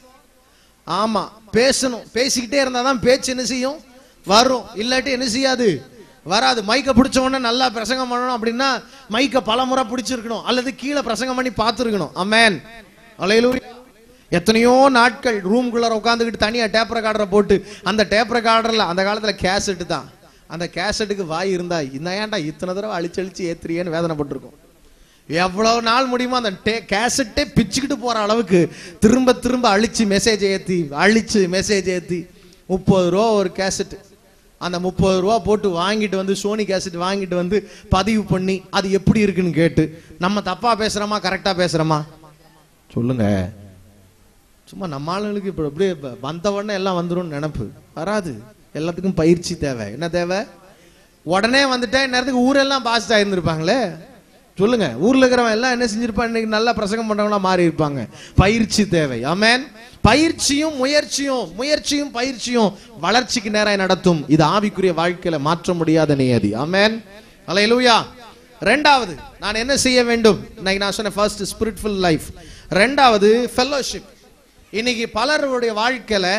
ஆமா பேசணும் பேசிக்கிட்டே இருந்தாதான் பேச்சு என்ன செய்யும் வரும் இல்லாட்டி என்ன செய்யாது வராது மைக்க பிடிச்ச உடனே நல்லா பிரசங்கம் பண்ணணும் அப்படின்னா மைக்க பல முறை பிடிச்சிருக்கணும் அல்லது கீழே பிரசங்கம் பண்ணி பார்த்துருக்கணும் அமேன் அலையிலூயா எத்தனையோ நாட்கள் ரூம்குள்ளார உட்காந்துக்கிட்டு தனியா டேப் ரெக்கார்டரை போட்டு அந்த டேப் ரெக்கார்டர்ல அந்த காலத்துல கேசட்டு தான் அந்த கேசட்டுக்கு வாய் இருந்தா இந்த ஏன்டா இத்தனை தடவை அழிச்சு அழிச்சு ஏத்துறியேன்னு வேதனைப்பட்டிருக்கும் எவ்வளவு நாள் முடியுமோ அந்த டே கேசட்டே பிச்சுக்கிட்டு போற அளவுக்கு திரும்ப திரும்ப அழிச்சு மெசேஜ் ஏத்தி அழிச்சு மெசேஜ் ஏத்தி முப்பது ரூபா ஒரு கேசட் அந்த முப்பது ரூபா போட்டு வாங்கிட்டு வந்து சோனி கேசட் வாங்கிட்டு வந்து பதிவு பண்ணி அது எப்படி இருக்குன்னு கேட்டு நம்ம தப்பா பேசுறோமா கரெக்டா பேசுறோமா சொல்லுங்க சும்மா நம்ம ஆளுங்களுக்கு இப்போ அப்படியே ப- வந்த உடனே எல்லாம் வந்துரும்னு நினப்பு வராது எல்லாத்துக்கும் பயிற்சி தேவை என்ன தேவை உடனே வந்துட்டேன் நேரத்துக்கு ஊரெல்லாம் பாஸ்ட் ஆயிருந்திருப்பாங்களே சொல்லுங்க ஊர்ல இருக்கிறவன் எல்லாம் என்ன செஞ்சிருப்பான் இன்னைக்கு நல்லா பிரசங்கம் பண்றவங்களா மாறி இருப்பாங்க பயிற்சி தேவை ஆமென் பயிற்சியும் முயற்சியும் முயற்சியும் பயிற்சியும் வளர்ச்சிக்கு நேராக நடத்தும் இது ஆவிக்குரிய வாழ்க்கையில மாற்ற முடியாத நியதி ஆமென் அல்லேலூயா ரெண்டாவது நான் என்ன செய்ய வேண்டும் இன்னைக்கு நான் சொன்ன ஃபர்ஸ்ட் ஸ்பிரிட்ஃபுல் லைஃப் ரெண்டாவது ஃபெல்லோஷிப் இன்னைக்கு பலருடைய வாழ்க்கையில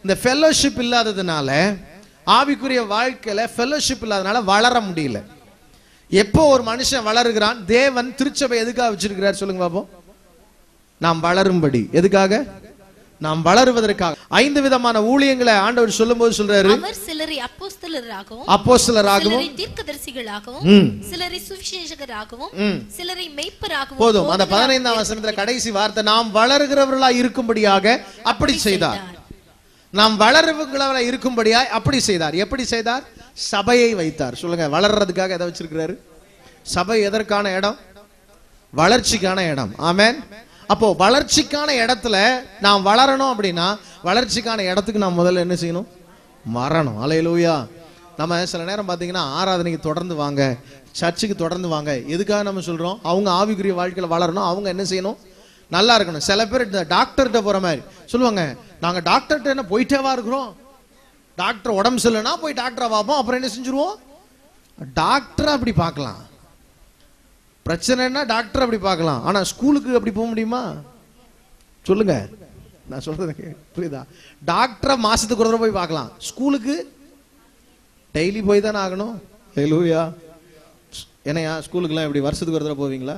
இந்த ஃபெல்லோஷிப் இல்லாததுனால ஆவிக்குரிய வாழ்க்கையில ஃபெல்லோஷிப் இல்லாததுனால வளர முடியல எப்போ ஒரு மனுஷன் வளருகிறான் தேவன் திருச்சபை எதுக்காக வச்சிருக்கிறார் சொல்லுங்க பாப்போம் நாம் வளரும்படி எதுக்காக நாம் வளருவதற்காக ஐந்து விதமான ஊழியங்களை ஆண்டவர் சொல்லும்போது சொல்றாரு அவர் சிலரை அப்போஸ்தலராகவும் அப்போஸ்தலராகவும் சிலரை தீர்க்கதரிசிகளாகவும் ம். சிலரை சுவிசேஷகராகவும் ம். சிலரை மெய்ப்பராகவும் போதும் அந்த போதகராகவும் பதினைந்தாம் வசனத்துல கடைசி வார்த்தை நாம் வளருகிறவர்களா இருக்கும்படியாக அப்படி செய்தார் நாம் வளருகிறவர்களா இருக்கும்படியாய் அப்படி செய்தார் எப்படி செய்தார் சபையை வைத்தார் சொல்லுங்க வளர்றதுக்காக எதை வச்சிருக்கிறாரு சபை எதற்கான இடம் வளர்ச்சிக்கான இடம் ஆமென் அப்போ வளர்ச்சிக்கான இடத்துல நாம் வளரணும் அப்படின்னா வளர்ச்சிக்கான இடத்துக்கு நாம் முதல்ல என்ன செய்யணும் மரணம் அலையலூயா நம்ம சில நேரம் பார்த்தீங்கன்னா ஆராதனைக்கு தொடர்ந்து வாங்க சர்ச்சுக்கு தொடர்ந்து வாங்க எதுக்காக நம்ம சொல்றோம் அவங்க ஆவிக்குரிய வாழ்க்கையில வளரணும் அவங்க என்ன செய்யணும் நல்லா இருக்கணும் சில பேர் இந்த டாக்டர்கிட்ட போற மாதிரி சொல்லுவாங்க நாங்க டாக்டர்கிட்ட என்ன போயிட்டேவா இருக்கிறோம் டாக்டர் உடம்பு சரியில்லைன்னா போய் டாக்டரை பார்ப்போம் அப்புறம் என்ன செஞ்சுருவோம் டாக்டரை அப்படி பார்க்கலாம் பிரச்சனைன்னா டாக்டர் அப்படி பார்க்கலாம் ஆனா ஸ்கூலுக்கு அப்படி போக முடியுமா சொல்லுங்க நான் சொல்றது கே- புரியுதா டாக்டரை மாசத்துக்கு ஒரு தடவை போய் பார்க்கலாம் ஸ்கூலுக்கு டெய்லி போய் தானே ஆகணும் லூயா என்னையா ஸ்கூலுக்குலாம் எப்படி வருஷத்துக்கு ஒரு தடவை போவீங்களா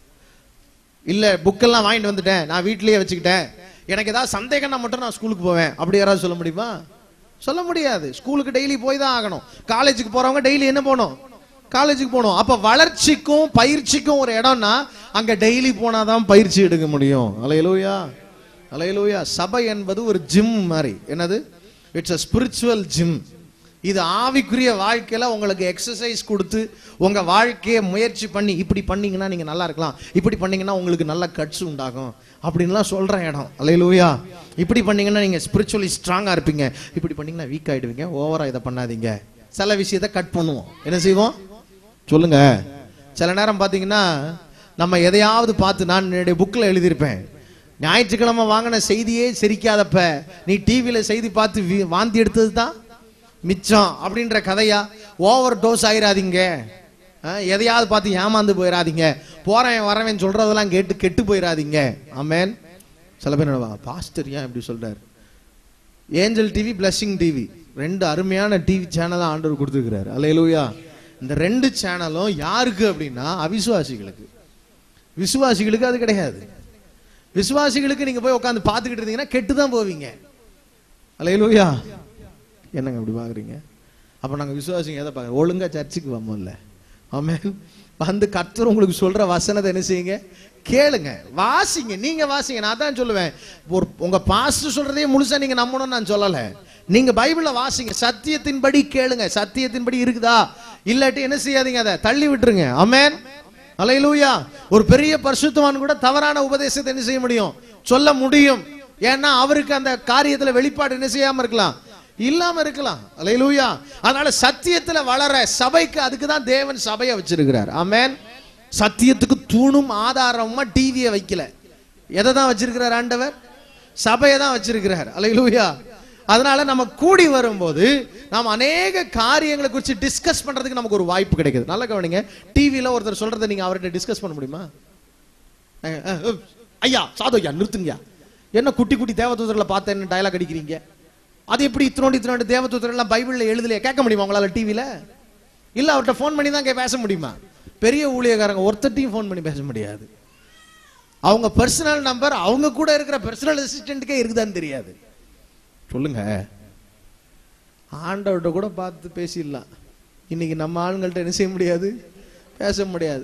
இல்ல புக்கெல்லாம் வாங்கிட்டு வந்துட்டேன் நான் வீட்லயே வச்சுக்கிட்டேன் எனக்கு ஏதாவது சந்தேகம்னா மட்டும் நான் ஸ்கூலுக்கு போவேன் அப்படி யாராவது சொல்ல முடியுமா சொல்ல முடியாது ஸ்கூலுக்கு டெய்லி போய் தான் ஆகணும் காலேஜுக்கு போறவங்க டெய்லி என்ன போகணும் காலேஜுக்கு போகணும் அப்ப வளர்ச்சிக்கும் பயிற்சிக்கும் ஒரு இடம்னா அங்க டெய்லி போனாதான் பயிற்சி எடுக்க முடியும் அலையலூயா அலையலூயா சபை என்பது ஒரு ஜிம் மாதிரி என்னது இட்ஸ் அ ஸ்பிரிச்சுவல் ஜிம் இது ஆவிக்குரிய வாழ்க்கையில உங்களுக்கு எக்ஸசைஸ் கொடுத்து உங்க வாழ்க்கையை முயற்சி பண்ணி இப்படி பண்ணீங்கன்னா நீங்க நல்லா இருக்கலாம் இப்படி பண்ணீங்கன்னா உங்களுக்கு நல்ல கட்ஸ் உண்டாகும் அப்படின்லாம் சொல்ற இடம் அலையலூயா இப்படி பண்ணீங்கன்னா நீங்க ஸ்பிரிச்சுவலி ஸ்ட்ராங்கா இருப்பீங்க இப்படி பண்ணீங்கன்னா வீக் ஆயிடுவீங்க ஓவரா இதை பண்ணாதீங்க சில விஷயத்தை கட் பண்ணுவோம் என்ன செய்வோம் சொல்லுங்க சில நேரம் பாத்தீங்கன்னா நம்ம எதையாவது பார்த்து நான் என்னுடைய புக்கில் எழுதியிருப்பேன் ஞாயிற்றுக்கிழமை வாங்கின செய்தியே சிரிக்காதப்ப நீ டிவியில செய்தி பார்த்து வி- வாந்தி எடுத்தது தான் மிச்சம் அப்படின்ற கதையா ஓவர் டோஸ் ஆயிராதீங்க அஹ், எதையாவது பார்த்து ஏமாந்து போயிடாதீங்க போறேன் வரவேன் சொல்றதெல்லாம் கேட்டு கெட்டு போயிடாதீங்க ஆமென் சில பேர் என்னவா பாஸ்டர் ஏன் இப்படி சொல்றாரு ஏஞ்சல் டிவி பிளஸ்ஸிங் டிவி ரெண்டு அருமையான டிவி சேனலை ஆண்டவர் கொடுத்துருக்கிறாரு அல்லேலூயா இந்த ரெண்டு சேனலும் யாருக்கு அப்படின்னா அவிசுவாசிகளுக்கு விசுவாசிகளுக்கு அது கிடையாது விசுவாசிகளுக்கு நீங்க போய் உட்காந்து பார்த்துக்கிட்டு இருந்தீங்கன்னா கெட்டு தான் போவீங்க அல்லேலூயா என்னங்க அப்படி பாக்குறீங்க அப்ப நாங்க விசுவாசிங்க எதை பார்க்க ஒழுங்கா சர்ச்சுக்கு வமோல்ல ஆமென் வந்து கர்த்தர் உங்களுக்கு சொல்ற வசனத்தை என்ன செய்யுங்க கேளுங்க வாசிங்க நீங்க வாசிங்க நான் தான் சொல்லுவேன் ஒரு உங்க பாஸ்டர் சொல்றதே முழுசா நீங்க நம்பணும்னு நான் சொல்லல நீங்க பைபிளை வாசிங்க சத்தியத்தின்படி கேளுங்க சத்தியத்தின்படி இருக்குதா இல்லாட்டி என்ன செய்யாதீங்க அதை தள்ளி விட்டுருங்க ஆமென் அலையிலூயா ஒரு பெரிய பரிசுத்தவான் கூட தவறான உபதேசத்தை என்ன செய்ய முடியும் சொல்ல முடியும் ஏன்னா அவருக்கு அந்த காரியத்துல வெளிப்பாடு என்ன செய்யாம இருக்கலாம் இல்லாம இருக்கலாம் அலையிலூயா அதனால சத்தியத்துல வளர சபைக்கு அதுக்கு தான் தேவன் சபையை வச்சிருக்கிறார் ஆமென் சத்தியத்துக்கு தூணும் ஆதாரமா டிவியை வைக்கல எதை தான் வச்சிருக்கிறார் ஆண்டவர் சபையை தான் வச்சிருக்கிறார் அலையிலூயா அதனால நம்ம கூடி வரும்போது நாம் அநேக காரியங்களை குறித்து டிஸ்கஸ் பண்றதுக்கு நமக்கு ஒரு வாய்ப்பு கிடைக்குது நல்லா கவனிங்க டிவியில ஒருத்தர் சொல்றதை நீங்க அவர்கிட்ட டிஸ்கஸ் பண்ண முடியுமா அஹ், அஹ், அஹ், ஐயா சாது ஐயா நிறுத்துங்கய்யா என்ன குட்டி குட்டி தேவதூதர்களை பார்த்து என்ன டயலாக் அடிக்கிறீங்க அது எப்படி இத்தனோண்டு இத்தனோண்டு தேவதூதர் எல்லாம் பைபிள்ல எழுதலையே கேட்க முடியுமா உங்களால டிவியில இல்ல அவர்கிட்ட ஃபோன் பண்ணி தான் கே- பேச முடியுமா பெரிய ஊழியக்காரங்க ஒருத்தட்டையும் ஃபோன் பண்ணி பேச முடியாது அவங்க பர்சனல் நம்பர் அவங்க கூட இருக்கிற பர்சனல் அசிஸ்டன்ட்டுக்கே இருக்குதான்னு தெரியாது சொல்லுங்க ஆண்டவர்கிட்ட கூட பார்த்து பேசிடலாம் இன்னைக்கு நம்ம ஆளுங்கள்ட்ட என்ன செய்ய முடியாது பேச முடியாது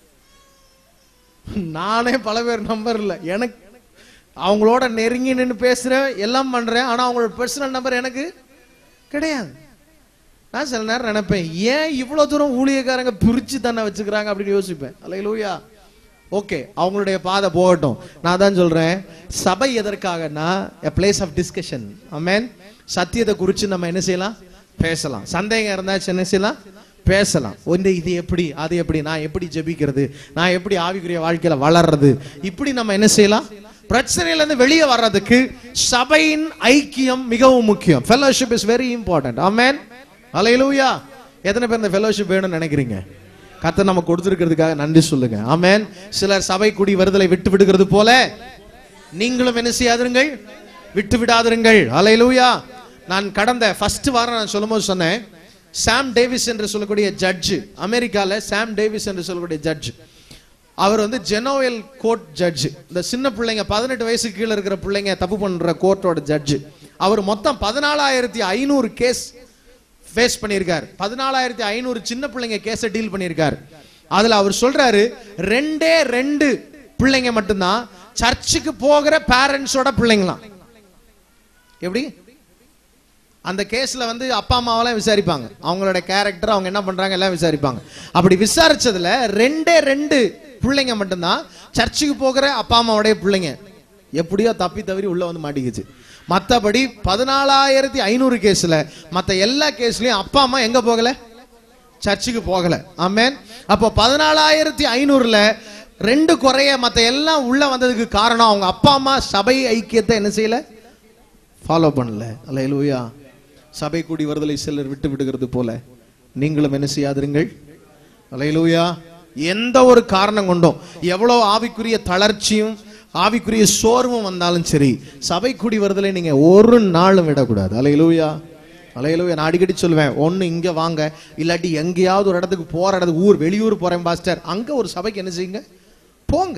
நானே பல பேர் நம்பர் இல்லை எனக்கு அவங்களோட நெருங்கி நின்று பேசுறேன் எல்லாம் பண்றேன் ஆனா அவங்களோட பர்சனல் நம்பர் எனக்கு கிடையாது நான் சில நேரம் நினைப்பேன் ஏன் இவ்வளவு தூரம் ஊழியக்காரங்க பிரிச்சு தானே வச்சுக்கிறாங்க அப்படின்னு யோசிப்பேன் அல்லையிலூயா ஓகே அவங்களுடைய பாதை போகட்டும் நான் தான் சொல்றேன் சபை எதற்காகனா a place of discussion amen சத்தியத்தை குறித்து நம்ம என்ன செய்யலாம் பேசலாம் சந்தேகம் இருந்தாச்சு என்ன செய்யலாம் பேசலாம் ஒன்று இது எப்படி அது எப்படி நான் எப்படி ஜெபிக்கிறது நான் எப்படி ஆவிக்குரிய வாழ்க்கையில வளர்றது இப்படி நம்ம என்ன செய்யலாம் பிரச்சனையில இருந்து வெளியே வர்றதுக்கு சபையின் ஐக்கியம் மிகவும் முக்கியம் fellowship is very important amen hallelujah எத்தனை பேர் இந்த ஃபெலோஷிப் வேணும்னு நினைக்கிறீங்க கர்த்தர் நமக்கு கொடுத்திருக்கிறதுக்காக நன்றி சொல்லுங்க ஆமென் சிலர் சபை குடி வருதலை விட்டு விடுகிறது போல நீங்களும் என்ன செய்யாதிருங்கள் விட்டு விடாதிருங்கள் அலையிலூயா நான் கடந்த ஃபர்ஸ்ட் வாரம் நான் சொல்லும்போது சொன்னேன் சாம் டேவிஸ் என்று சொல்லக்கூடிய ஜட்ஜ் அமெரிக்கால சாம் டேவிஸ் என்று சொல்லக்கூடிய ஜட்ஜ் அவர் வந்து ஜெனோவல் கோர்ட் ஜட்ஜ் இந்த சின்ன பிள்ளைங்க பதினெட்டு வயசுக்கு கீழே இருக்கிற பிள்ளைங்க தப்பு பண்ற கோர்ட்டோட ஜட்ஜ் அவர் மொத்தம் பதினாலாயிரத்தி ஐநூறு கேஸ் ஃபேஸ் பண்ணியிருக்காரு பதினாலாயிரத்தி ஐநூறு சின்ன பிள்ளைங்க கேஸை டீல் பண்ணியிருக்காரு அதுல அவர் சொல்றாரு ரெண்டே ரெண்டு பிள்ளைங்க மட்டும்தான் சர்ச்சுக்கு போகிற பேரண்ட்ஸோட பிள்ளைங்களாம் எப்படி அந்த கேஸ்ல வந்து அப்பா அம்மாவெல்லாம் விசாரிப்பாங்க அவங்களோட கேரக்டர் அவங்க என்ன பண்றாங்க எல்லாம் விசாரிப்பாங்க அப்படி விசாரிச்சதுல ரெண்டே ரெண்டு பிள்ளைங்க மட்டும்தான் சர்ச்சுக்கு போகிற அப்பா அம்மாவுடைய பிள்ளைங்க எப்படியோ தப்பி தவறி உள்ள வந்து மாட்டிக்கிச்சு மத்தபடி பதினாலாயிரத்தி ஐநூறு கேஸ்ல மத்த எல்லா கேஸ்லயும் அப்பா அம்மா எங்க போகல சர்ச்சுக்கு போகல ஆமென் அப்போ பதினாலாயிரத்தி ஐநூறுல ரெண்டு குறைய மத்த எல்லாம் உள்ள வந்ததுக்கு காரணம் அவங்க அப்பா அம்மா சபை ஐக்கியத்தை என்ன செய்யல ஃபாலோ பண்ணல அல்லேலூயா சபை கூடி வருதலை சிலர் விட்டு விடுகிறது போல நீங்களும் என்ன செய்யாதிருங்கள் அல்லேலூயா எந்த ஒரு காரணம் கொண்டும் எவ்வளவு ஆவிக்குரிய தளர்ச்சியும் ஆவிக்குரிய சோர்வும் வந்தாலும் சரி சபை கூடி வருதலை நீங்க ஒரு நாளும் விடக்கூடாது அல்லேலூயா அலையிலூயா நான் அடிக்கடி சொல்லுவேன் ஒண்ணு இங்க வாங்க இல்லாட்டி எங்கேயாவது ஒரு இடத்துக்கு போற இடத்துக்கு ஊர் வெளியூர் போறேன் பாஸ்டர் அங்க ஒரு சபைக்கு என்ன செய்யுங்க போங்க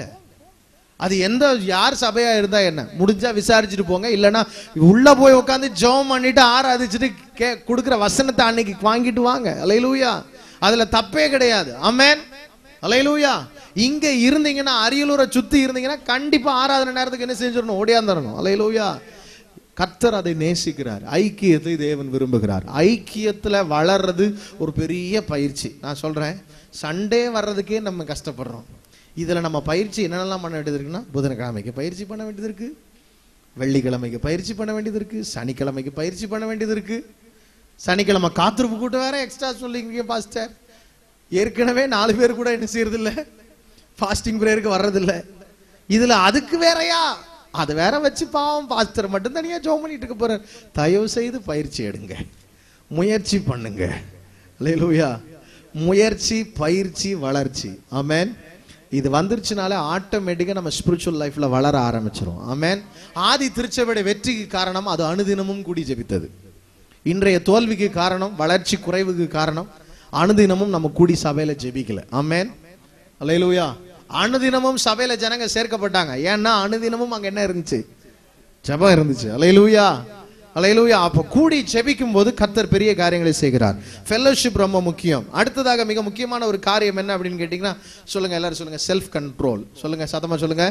அது எந்த யார் சபையா இருந்தா என்ன முடிஞ்சா விசாரிச்சுட்டு போங்க இல்லைன்னா உள்ள போய் உட்காந்து ஜெபம் பண்ணிட்டு ஆராதிச்சுட்டு கே கொடுக்குற வசனத்தை அன்னைக்கு வாங்கிட்டு வாங்க அலையிலூயா அதுல தப்பே கிடையாது ஆமென் அலையிலூயா இங்க இருந்தீங்கன்னா அரியலூரை சுத்தி இருந்தீங்கன்னா கண்டிப்பா ஆராதனை நேரத்துக்கு என்ன செஞ்சிடணும் ஓடியாந்துடணும் அலையிலூயா கர்த்தர் அதை நேசிக்கிறார் ஐக்கியத்தை தேவன் விரும்புகிறார் ஐக்கியத்துல வளர்றது ஒரு பெரிய பயிற்சி நான் சொல்றேன் சண்டே வர்றதுக்கே நம்ம கஷ்டப்படுறோம் இதுல நம்ம பயிற்சி என்னென்னலாம் பண்ண வேண்டியது இருக்குன்னா புதன்கிழமைக்கு பயிற்சி பண்ண வேண்டியது இருக்கு வெள்ளிக்கிழமைக்கு பயிற்சி பண்ண வேண்டியது இருக்கு சனிக்கிழமைக்கு பயிற்சி பண்ண வேண்டியது இருக்கு சனிக்கிழமை காத்திருப்பு கூட்டம் வேற எக்ஸ்ட்ரா சொல்லிங்க பாஸ்டர் ஏற்கனவே நாலு பேர் கூட என்ன செய்யறது இல்ல ஃபாஸ்டிங் பிரேயருக்கு வர்றதில்ல இதுல அதுக்கு வேறயா அது வேற வச்சு பாவம் பாஸ்டர் மட்டும் தனியா ஜோம் பண்ணிட்டு இருக்க போறார் தயவு செய்து பயிற்சி எடுங்க முயற்சி பண்ணுங்க அல்லேலூயா முயற்சி பயிற்சி வளர்ச்சி ஆமென் இது வந்துருச்சுனாலே ஆட்டோமேட்டிக்கா நம்ம ஸ்பிரிச்சுவல் லைஃப்ல வளர ஆரம்பிச்சிரும் ஆமென் ஆதி திருச்சபையுடைய வெற்றிக்கு காரணம் அது அனுதினமும் கூடி ஜெபித்தது இன்றைய தோல்விக்கு காரணம் வளர்ச்சி குறைவுக்கு காரணம் அனுதினமும் நம்ம கூடி சபையில ஜெபிக்கல ஆமென் அல்லேலூயா அனுதினமும் சபையில ஜனங்க சேர்க்கப்பட்டாங்க ஏன்னா அனுதினமும் அங்க என்ன இருந்துச்சு ஜெபம் இருந்துச்சு அல்லேலூயா அல்லேலூயா அப்ப கூடி ஜெபிக்கும் போது கர்த்தர் பெரிய காரியங்களை செய்கிறார் ஃபெல்லோஷிப் ரொம்ப முக்கியம் அடுத்ததாக மிக முக்கியமான ஒரு காரியம் என்ன அப்படின்னு கேட்டீங்கன்னா சொல்லுங்க எல்லாரும் சொல்லுங்க செல்ஃப் கண்ட்ரோல் சொல்லுங்க சத்தமா சொல்லுங்க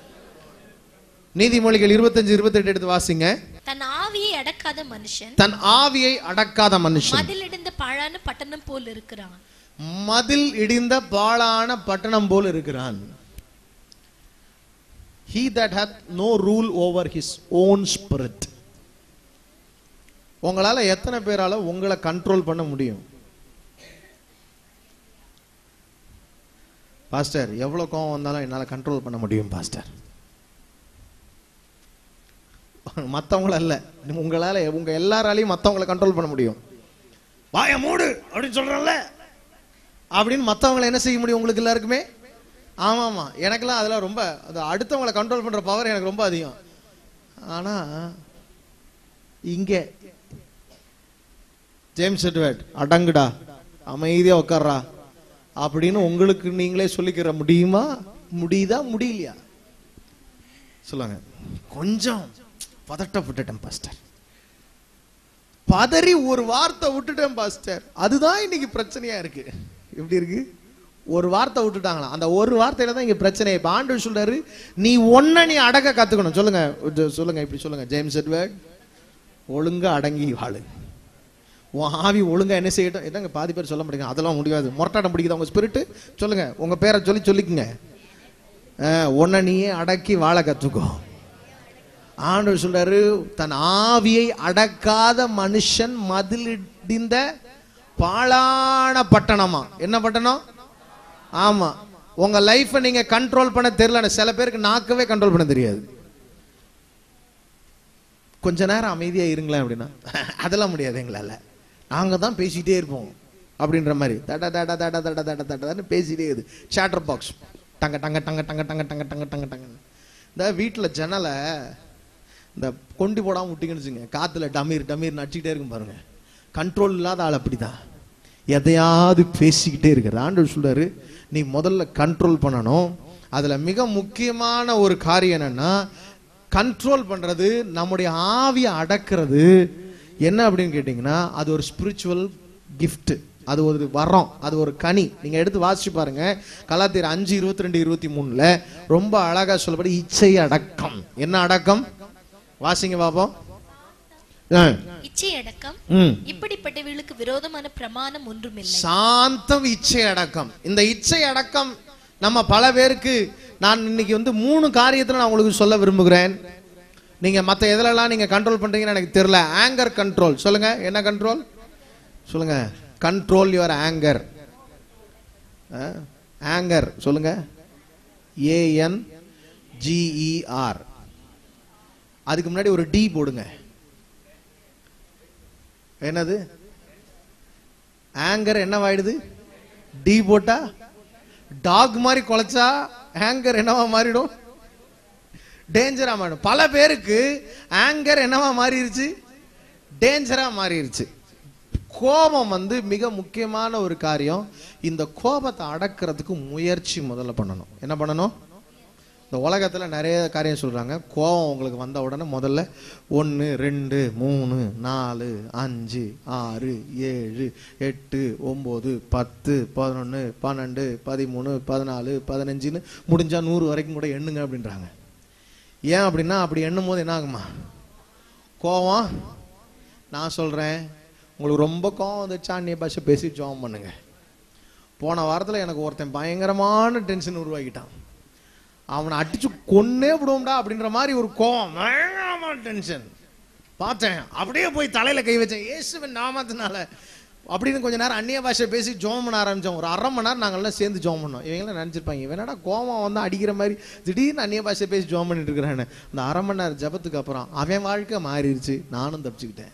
நீதிமொழிகள் இருபத்தஞ்சு இருபத்தெட்டு எடுத்து வாசிங்க தன் ஆவியை அடக்காத மனுஷன் தன் ஆவியை அடக்காத மனுஷன் மதிலிடிந்த பாழான பட்டணம் போல் இருக்கிறான் மதில் இடிந்த பாழான பட்டணம் போல் இருக்கிறான் he that hath no rule over his own spirit உங்களால எத்தனை பேரால உங்களை கண்ட்ரோல் பண்ண முடியும் பாஸ்டர் எவ்வளவு கோவம் வந்தாலும் என்னால கண்ட்ரோல் பண்ண முடியும் பாஸ்டர் மத்தவங்கள அல்ல உங்களால உங்க எல்லாராலையும் மத்தவங்களை கண்ட்ரோல் பண்ண முடியும் வாய மூடு அப்படின்னு சொல்றேன்ல அப்படின்னு மத்தவங்களை என்ன செய்ய முடியும் உங்களுக்கு எல்லாருக்குமே ஆமா ஆமா எனக்கெல்லாம் அதெல்லாம் ரொம்ப அது அடுத்தவங்களை கண்ட்ரோல் பண்ற பவர் எனக்கு ரொம்ப அதிகம் ஆனா இங்க ஜேம்ஸ் எட்வர்ட் அடங்குடா அமைதியா உட்கார்றா அப்படின்னு உங்களுக்கு நீங்களே சொல்லிக்கிற முடியுமா முடியுதா முடியலையா சொல்லுங்க கொஞ்சம் பதட்டப்பட்டுட்டேன் பாஸ்டர் பதறி ஒரு வார்த்தை விட்டுட்டேன் பாஸ்டர் அதுதான் இன்னைக்கு பிரச்சனையா இருக்கு எப்படி இருக்கு ஒரு வார்த்தை விட்டுட்டாங்களா அந்த ஒரு வார்த்தையில தான் இங்க பிரச்சனை இப்ப ஆண்டு சொல்றாரு நீ ஒன்ன நீ அடக்க கத்துக்கணும் சொல்லுங்க இது சொல்லுங்க இப்படி சொல்லுங்க ஜேம்ஸ் எட்வர்ட் ஒழுங்கா அடங்கி வாழு உன் ஆவி ஒழுங்கா என்ன செய்யட்டும் என்னங்க பாதி பேர் சொல்ல மாட்டேங்க அதெல்லாம் முடியாது முரட்டாட்டம் பிடிக்குது உங்க ஸ்பிரிட் சொல்லுங்க உங்க பேரை சொல்லி சொல்லிக்குங்க உன்னை நீயே அடக்கி வாழ கத்துக்கோ ஆண்டவர் சொல்றாரு தன் ஆவியை அடக்காத மனுஷன் மதிலிடிந்த பாழான பட்டணமா என்ன பட்டணம் ஆமா உங்க லைஃப்பை நீங்க கண்ட்ரோல் பண்ண தெரியல சில பேருக்கு நாக்கவே கண்ட்ரோல் பண்ண தெரியாது கொஞ்ச நேரம் அமைதியா இருங்களேன் அப்படின்னா அதெல்லாம் முடியாது எங்களால நாங்க தான் பேசிட்டே இருப்போம் அப்படின்ற மாதிரி தட தட தட தட தட தடன்னு பேசிட்டே இருக்குது சேட்டர் பாக்ஸ் டங்க டங்க டங்க டங்க டங்க டங்க டங்க டங்க டங்க இந்த வீட்டுல ஜன்னலை இந்த கொண்டு போடாம விட்டீங்கன்னு வச்சுங்க காத்துல டமீர் டமீர் நடிச்சுக்கிட்டே இருக்கும் பாருங்க கண்ட்ரோல் இல்லாத ஆள் அப்படிதான் எதையாவது பேசிக்கிட்டே இருக்கிற ஆண்டவர் சொல்றாரு நீ முதல்ல கண்ட்ரோல் பண்ணணும் அதுல மிக முக்கியமான ஒரு காரியம் என்னன்னா கண்ட்ரோல் பண்றது நம்முடைய ஆவியை அடக்கிறது என்ன அப்படின்னு கேட்டிங்கன்னா அது ஒரு ஸ்பிரிச்சுவல் gift அது ஒரு வரம் அது ஒரு கனி நீங்க எடுத்து வாசிச்சு பாருங்க கலாத்தியர் அஞ்சு இருபத்தி ரெண்டு இருபத்தி மூணுல ரொம்ப அழகா சொல்லப்படி இச்சை அடக்கம் என்ன அடக்கம் வாசிங்க பாப்போம் ஆ. இச்சை அடக்கம் ம் இப்படிப்பட்டவர்களுக்கு விரோதமான பிரமாணம் ஒன்றுமில்லை சாந்தம் இச்சை அடக்கம் இந்த இச்சை அடக்கம் நம்ம பல பேருக்கு நான் இன்னைக்கு வந்து மூணு காரியத்துல நான் உங்களுக்கு சொல்ல விரும்புகிறேன் நீங்க மத்த எதுலலாம் நீங்க கண்ட்ரோல் பண்றீங்கன்னு எனக்கு தெரியல ஆங்கர் கண்ட்ரோல் சொல்லுங்க என்ன கண்ட்ரோல் சொல்லுங்க கண்ட்ரோல் யுவர் ஆங்கர் ஆங்கர் சொல்லுங்க ஏஎன் ஜிஇஆர் அதுக்கு முன்னாடி ஒரு டி போடுங்க என்னது ஆங்கர் என்னவாயிடுது டி போட்டா டாக் மாதிரி குலைச்சா ஆங்கர் என்னவா மாறிடும் டேஞ்சரா மாறிடும் பல பேருக்கு ஆங்கர் என்னவா மாறிடுச்சு டேஞ்சரா மாறிடுச்சு கோபம் வந்து மிக முக்கியமான ஒரு காரியம் இந்த கோபத்தை அடக்கிறதுக்கு முயற்சி முதல்ல பண்ணணும் என்ன பண்ணணும் இந்த உலகத்துல நிறைய காரியம் சொல்றாங்க கோபம் உங்களுக்கு வந்த உடனே முதல்ல ஒன்று ரெண்டு மூணு நாலு அஞ்சு ஆறு ஏழு எட்டு ஒம்பது பத்து பதினொன்று பன்னெண்டு பதிமூணு பதினாலு பதினஞ்சுன்னு முடிஞ்சா நூறு வரைக்கும் கூட எண்ணுங்க அப்படின்றாங்க ஏன் அப்படின்னா அப்படி எண்ணும் போது என்ன ஆகுமா கோவம் நான் சொல்றேன் உங்களுக்கு ரொம்ப கோவம் வந்துச்சா அந்நிய பாஷை பேசி ஜோம் பண்ணுங்க போன வாரத்துல எனக்கு ஒருத்தன் பயங்கரமான டென்ஷன் உருவாக்கிட்டான் அவனை அடிச்சு கொன்னே விடுவோம்டா அப்படின்ற மாதிரி ஒரு கோவம் பயங்கரமான டென்ஷன் பார்த்தேன் அப்படியே போய் தலையில கை வச்சேன் இயேசுவின் நாமத்தினால அப்படின்னு கொஞ்ச நேரம் அந்நிய பாஷை பேசி ஜோம் பண்ண ஆரம்பிச்சோம் ஒரு அரை மணி நேரம் நாங்கள்லாம் சேர்ந்து ஜோம் பண்ணோம் இவங்களாம் நினச்சிருப்பாங்க இவன் என்னடா கோவம் வந்து அடிக்கிற மாதிரி திடீர்னு அந்நிய பாஷை பேசி ஜோம் பண்ணிட்டு இருக்கிறான்னு அந்த அரை மணி நேரம் ஜபத்துக்கு அப்புறம் அவன் வாழ்க்கை மாறிடுச்சு நானும் தப்பிச்சுக்கிட்டேன்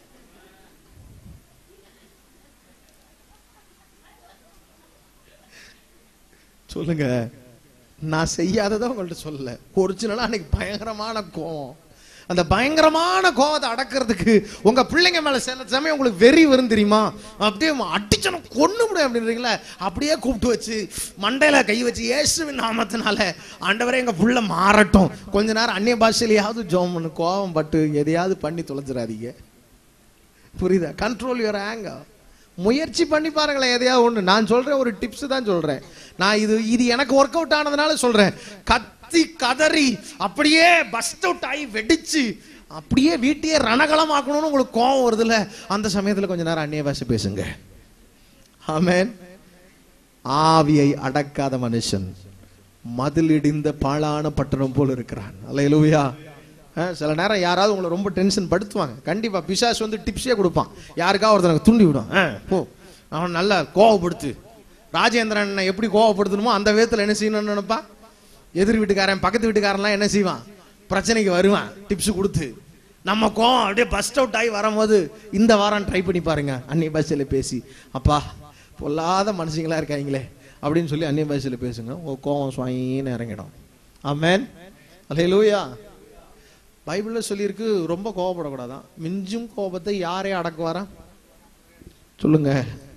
சொல்லுங்க நான் செய்யாததை உங்கள்ட்ட சொல்லல ஒரிஜினலா அன்னைக்கு பயங்கரமான கோவம் அந்த பயங்கரமான கோவத்தை அடக்கிறதுக்கு உங்க பிள்ளைங்க மேல சில சமயம் உங்களுக்கு வெறி வரும் தெரியுமா அப்படியே அடிச்சனும் கொண்டு முடியும் அப்படின்றீங்களா அப்படியே கூப்பிட்டு வச்சு மண்டையில கை வச்சு இயேசுவின் நாமத்தினால ஆண்டவரே எங்க புள்ள மாறட்டும் கொஞ்ச நேரம் அந்நிய பாஷையிலையாவது ஜோம் பண்ணு கோவம் பட்டு எதையாவது பண்ணி தொலைச்சிடாதீங்க புரியுதா கண்ட்ரோல் யுவர் ஆங்கர் முயற்சி பண்ணி பாருங்களேன் எதையாவது ஒன்று நான் சொல்றேன் ஒரு டிப்ஸ் தான் சொல்றேன் நான் இது இது எனக்கு ஒர்க் அவுட் ஆனதுனால சொல்றேன் கத்தி கதறி அப்படியே பஸ்ட் அவுட் ஆகி வெடிச்சு அப்படியே வீட்டையே ரணகலம் ஆக்கணும்னு உங்களுக்கு கோவம் வருதுல்ல அந்த சமயத்துல கொஞ்ச நேரம் அந்நிய பாஷை பேசுங்க ஆமென் ஆவியை அடக்காத மனுஷன் மதிலிடிந்த பாழான பட்டணம் போல இருக்கிறான் அல்லேலூயா அஹ், சில நேரம் யாராவது உங்களை ரொம்ப டென்ஷன் படுத்துவாங்க கண்டிப்பா பிசாசு வந்து டிப்ஸே கொடுப்பான் யாருக்கா ஒருத்தனுக்கு துண்டி விடும் அஹ், போ அவன் நல்லா கோவப்படுத்து ராஜேந்திரன் எப்படி கோவப்படுத்தணுமோ அந்த விதத்துல என்ன செய்யணும்னு நினைப்பா எதிர் வீட்டுக்காரன் பக்கத்து வீட்டுக்காரன்லாம் என்ன செய்வான் பிரச்சனைக்கு வருவான் டிப்ஸ் கொடுத்து நம்ம கோவம் அப்படியே பஸ்ட் அவுட் ஆகி வரும்போது இந்த வாரம் ட்ரை பண்ணி பாருங்க அன்னை பாஷையில பேசி அப்பா பொல்லாத மனுஷங்களா இருக்காங்களே அப்படின்னு சொல்லி அந்நிய பாஷையில பேசுங்க உங்க கோவம் சுவாயின்னு இறங்கிடும் ஆமென் அல்லேலூயா பைபிள்ல சொல்லியிருக்கு ரொம்ப கோவப்படக்கூடாதான் மிஞ்சும் கோபத்தை யாரே அடக்குவாரா சொல்லுங்க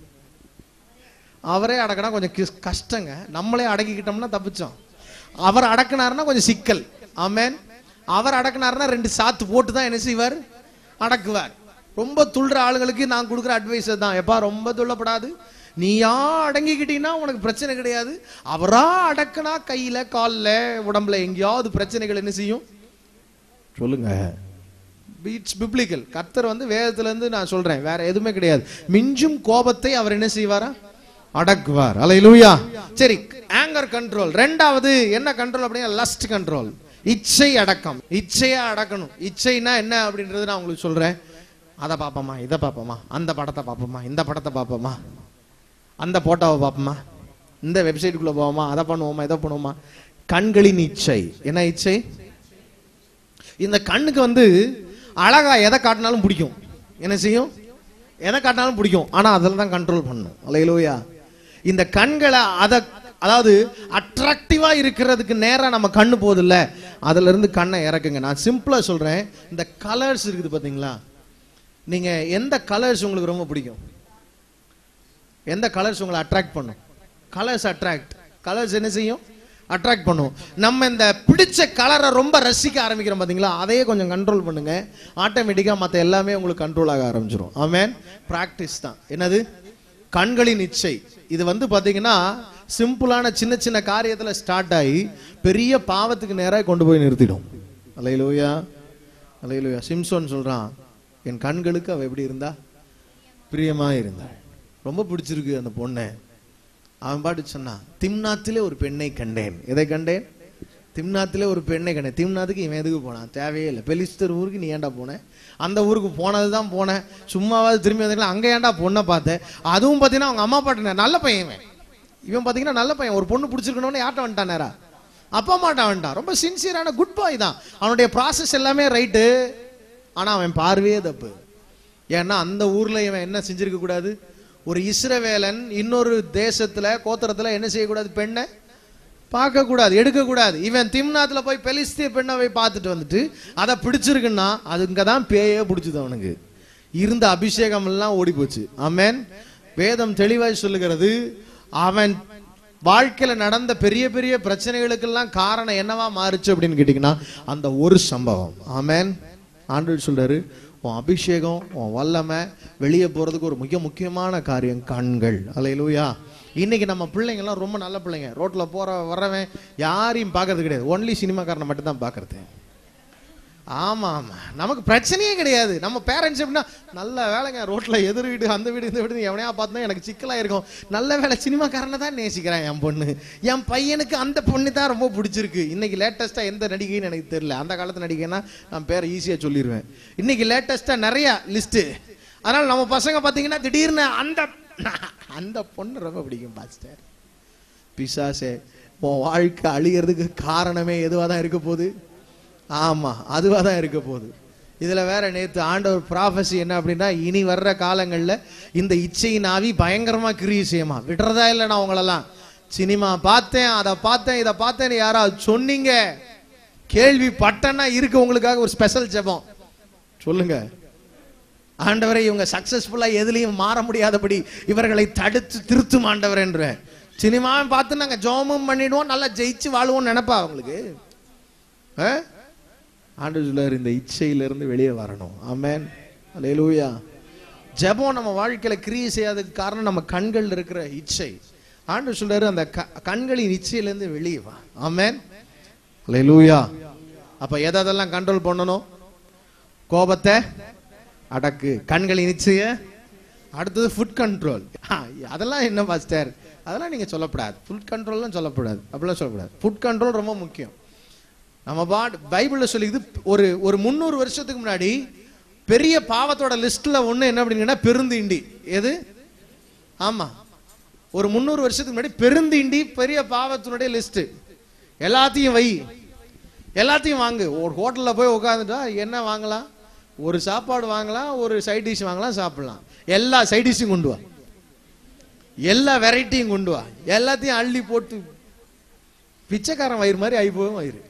அவரே அடக்கினா கொஞ்சம் கிஸ்- கஷ்டங்க நம்மளே அடக்கிக்கிட்டோம்னா தப்பிச்சோம் அவர் அடக்குனாருன்னா கொஞ்சம் சிக்கல் ஆமென் அவர் அடக்குனாருன்னா ரெண்டு சாத்து போட்டு தான் என்ன செய்வார் அடக்குவார் ரொம்ப துள்ளுற ஆளுங்களுக்கு நான் கொடுக்குற அட்வைஸ் தான் எப்பா ரொம்ப துள்ளப்படாது நீயா அடங்கிக்கிட்டீங்கன்னா உனக்கு பிரச்சனை கிடையாது அவரா அடக்குனா கையில கால்ல உடம்புல எங்கேயாவது பிரச்சனைகள் என்ன செய்யும் சொல்லுங்க இட்ஸ் பிப்ளிக்கல் கர்த்தர் வந்து வேதத்துல இருந்து நான் சொல்றேன் வேற எதுவுமே கிடையாது மிஞ்சும் கோபத்தை அவர் என்ன செய்வாரா அடக்குவார் அல்லேலூயா சரி ஆங்கர் கண்ட்ரோல் ரெண்டாவது என்ன கண்ட்ரோல் அப்படின்னா லஸ்ட் கண்ட்ரோல் இச்சை அடக்கம் இச்சையா அடக்கணும் இச்சைனா என்ன அப்படின்றது நான் உங்களுக்கு சொல்றேன் அதை பார்ப்போமா இதை பார்ப்போமா அந்த படத்தை பார்ப்போமா இந்த படத்தை பார்ப்போமா அந்த போட்டோவை பார்ப்போமா இந்த வெப்சைட்டுக்குள்ள போவோமா அதை பண்ணுவோமா இதை பண்ணுவோமா கண்களின் இச்சை என்ன இச்சை இந்த கண்ணுக்கு வந்து அழகா எதை காட்டினாலும் பிடிக்கும் என்ன செய்யும் எதை காட்டினாலும் பிடிக்கும் ஆனா அதில் தான் கண்ட்ரோல் பண்ணும் அலையிலோயா இந்த கண்களை அதை அதாவது அட்ராக்டிவா இருக்கிறதுக்கு நேரா நம்ம கண்ணு போதில்ல அதுல இருந்து கண்ணை இறக்குங்க நான் சிம்பிளா சொல்றேன் இந்த கலர்ஸ் இருக்குது பாத்தீங்களா நீங்க எந்த கலர்ஸ் உங்களுக்கு ரொம்ப பிடிக்கும் எந்த கலர்ஸ் உங்களை அட்ராக்ட் பண்ணும் கலர்ஸ் அட்ராக்ட் கலர்ஸ் என்ன செய்யும் அட்ராக்ட் பண்ணும் நம்ம இந்த பிடிச்ச கலரை ரொம்ப ரசிக்க ஆரம்பிக்கிறோம் பாத்தீங்களா அதையே கொஞ்சம் கண்ட்ரோல் பண்ணுங்க ஆட்டோமேட்டிக்கா மத்த எல்லாமே உங்களுக்கு கண்ட்ரோல் ஆக ஆரம்பிச்சிடும் ஆமேன் பிராக்டிஸ் தான் என்னது கண்களின் இச்சை இது வந்து பாத்தீங்கன்னா சிம்பிளான சின்ன சின்ன காரியத்துல ஸ்டார்ட் ஆகி பெரிய பாவத்துக்கு நேரா கொண்டு போய் நிறுத்திடும் அலையிலூயா அலையிலூயா சிம்சோன் சொல்றான் என் கண்களுக்கு அவ எப்படி இருந்தா பிரியமா இருந்தாள் ரொம்ப பிடிச்சிருக்கு அந்த பொண்ணை அவன் பாட்டு சொன்னான் திம்னாத்திலே ஒரு பெண்ணை கண்டேன் எதை கண்டேன் திம்னாத்திலே ஒரு பெண்ணை கண்டேன் திம்னாத்துக்கு இவன் எதுக்கு போனான் தேவையே இல்லை பெலிஸ்தர் ஊருக்கு நீ ஏன்டா போன அந்த ஊருக்கு போனது தான் போனேன் சும்மாவாது திரும்பி வந்தீங்களா அங்கே ஏன்டா பொண்ணை பார்த்தேன் அதுவும் பார்த்தீங்கன்னா அவங்க அம்மா பாட்டு நல்ல பையன் இவன் இவன் பார்த்தீங்கன்னா நல்ல பையன் ஒரு பொண்ணு பிடிச்சிருக்கணும்னு யார்ட்ட வந்துட்டான் நேரா அப்பா அம்மாட்ட வந்துட்டான் ரொம்ப சின்சியரான குட் பாய் தான் அவனுடைய ப்ராசஸ் எல்லாமே ரைட்டு ஆனா அவன் பார்வையே தப்பு ஏன்னா அந்த ஊர்ல இவன் என்ன செஞ்சிருக்க கூடாது ஒரு இஸ்ரவேலன் இன்னொரு தேசத்துல கோத்திரத்துல என்ன செய்யக்கூடாது பெண்ணை பார்க்க கூடாது எடுக்க கூடாது இவன் திம்னாத்துல போய் பெலிஸ்திய பெண்ணை போய் பார்த்துட்டு வந்துட்டு அதை பிடிச்சிருக்குன்னா அதுங்க தான் பேயே பிடிச்சது அவனுக்கு இருந்த அபிஷேகம் எல்லாம் ஓடி போச்சு ஆமென் வேதம் தெளிவாய் சொல்லுகிறது அவன் வாழ்க்கையில நடந்த பெரிய பெரிய பிரச்சனைகளுக்கெல்லாம் காரணம் என்னவா மாறுச்சு அப்படின்னு கேட்டீங்கன்னா அந்த ஒரு சம்பவம் ஆமென் ஆண்டவர் சொல்றாரு உன் அபிஷேகம் உன் வல்லமை வெளியே போறதுக்கு ஒரு மிக முக்கியமான காரியம் கண்கள் அலையிலூயா இன்னைக்கு நம்ம பிள்ளைங்க எல்லாம் ரொம்ப நல்ல பிள்ளைங்க ரோட்ல போற வர்றவன் யாரையும் பார்க்கறது கிடையாது ஒன்லி சினிமாக்காரனை மட்டும் தான் பார்க்கறது ஆமா ஆமா நமக்கு பிரச்சனையே கிடையாது நம்ம பேரண்ட்ஸ் எப்படின்னா நல்ல வேலைங்க ரோட்ல எதிர் வீடு அந்த வீடு இந்த வீடு எவனையா பார்த்தா எனக்கு சிக்கலா இருக்கும் நல்ல வேலை சினிமாக்காரனை தான் நேசிக்கிறேன் என் பொண்ணு என் பையனுக்கு அந்த பொண்ணு தான் ரொம்ப பிடிச்சிருக்கு இன்னைக்கு லேட்டஸ்டா எந்த நடிகைன்னு எனக்கு தெரியல அந்த காலத்து நடிகைன்னா நான் பேரை ஈஸியா சொல்லிடுவேன் இன்னைக்கு லேட்டஸ்டா நிறைய லிஸ்ட் அதனால நம்ம பசங்க பாத்தீங்கன்னா திடீர்னு அந்த அந்த பொண்ணு ரொம்ப பிடிக்கும் பாஸ்டர் பிசாசே உன் வாழ்க்கை அழியறதுக்கு காரணமே எதுவாக தான் இருக்க போகுது ஆமா அதுவாக தான் இருக்க போகுது இதுல வேற நேத்து ஆண்டவர் ப்ராஃபஸி என்ன அப்படின்னா இனி வர்ற காலங்கள்ல இந்த இச்சையின் ஆவி பயங்கரமா கிரியை செய்யுமா விடுறதா இல்லை நான் உங்களெல்லாம் சினிமா பார்த்தேன் அதை பார்த்தேன் இதை பார்த்தேன்னு யாராவது சொன்னீங்க கேள்வி பட்டன்னா இருக்கு உங்களுக்காக ஒரு ஸ்பெஷல் ஜெபம் சொல்லுங்க ஆண்டவரை இவங்க சக்சஸ்ஃபுல்லா எதுலயும் மாற முடியாதபடி இவர்களை தடுத்து திருத்தும் ஆண்டவர் என்று சினிமாவை பார்த்து நாங்க ஜோமும் பண்ணிடுவோம் நல்லா ஜெயிச்சு வாழுவோம் நினைப்பா அவங்களுக்கு ஆ? ஆண்டவர் சொல்றாரு இந்த இச்சையிலிருந்து வெளியே வரணும் ஆமென் அல்லேலூயா ஜெபம் நம்ம வாழ்க்கையில கிரியை செய்யாததுக்கு காரணம் நம்ம கண்கள் இருக்கிற இச்சை ஆண்டவர் சொல்றாரு அந்த க- கண்களின் இச்சையிலிருந்து வெளியே வா ஆமென் அல்லேலூயா அப்ப எதை அதெல்லாம் கண்ட்ரோல் பண்ணணும் கோபத்தை அடக்கு கண்களின் நிச்சய அடுத்தது ஃபுட் கண்ட்ரோல் அதெல்லாம் என்ன மாஸ்டர் அதெல்லாம் நீங்க சொல்லக்கூடாது ஃபுட் கண்ட்ரோல்லாம் சொல்லக்கூடாது அப்படிலாம் சொல்லக்கூடாது ஃபுட் கண்ட்ரோல் ரொம்ப முக்கியம் நம்ம பாட் பைபிள்ல சொல்லிக்குது ஒரு ஒரு முந்நூறு வருஷத்துக்கு முன்னாடி பெரிய பாவத்தோட லிஸ்ட்ல ஒண்ணு என்ன அப்படிங்கன்னா பெருந்தீண்டி எது ஆமா ஒரு முந்நூறு வருஷத்துக்கு முன்னாடி பெருந்தீண்டி பெரிய பாவத்தினுடைய லிஸ்ட் எல்லாத்தையும் வை எல்லாத்தையும் வாங்கு ஒரு ஹோட்டல்ல போய் உட்காந்துட்டா என்ன வாங்கலாம் ஒரு சாப்பாடு வாங்கலாம் ஒரு சைட் டிஷ் வாங்கலாம் சாப்பிடலாம் எல்லா சைட் டிஷ்ஷும் கொண்டு வா எல்லா வெரைட்டியும் கொண்டு வா எல்லாத்தையும் அள்ளி போட்டு பிச்சைக்காரன் வயிறு மாதிரி ஆகி போகும் வயிறு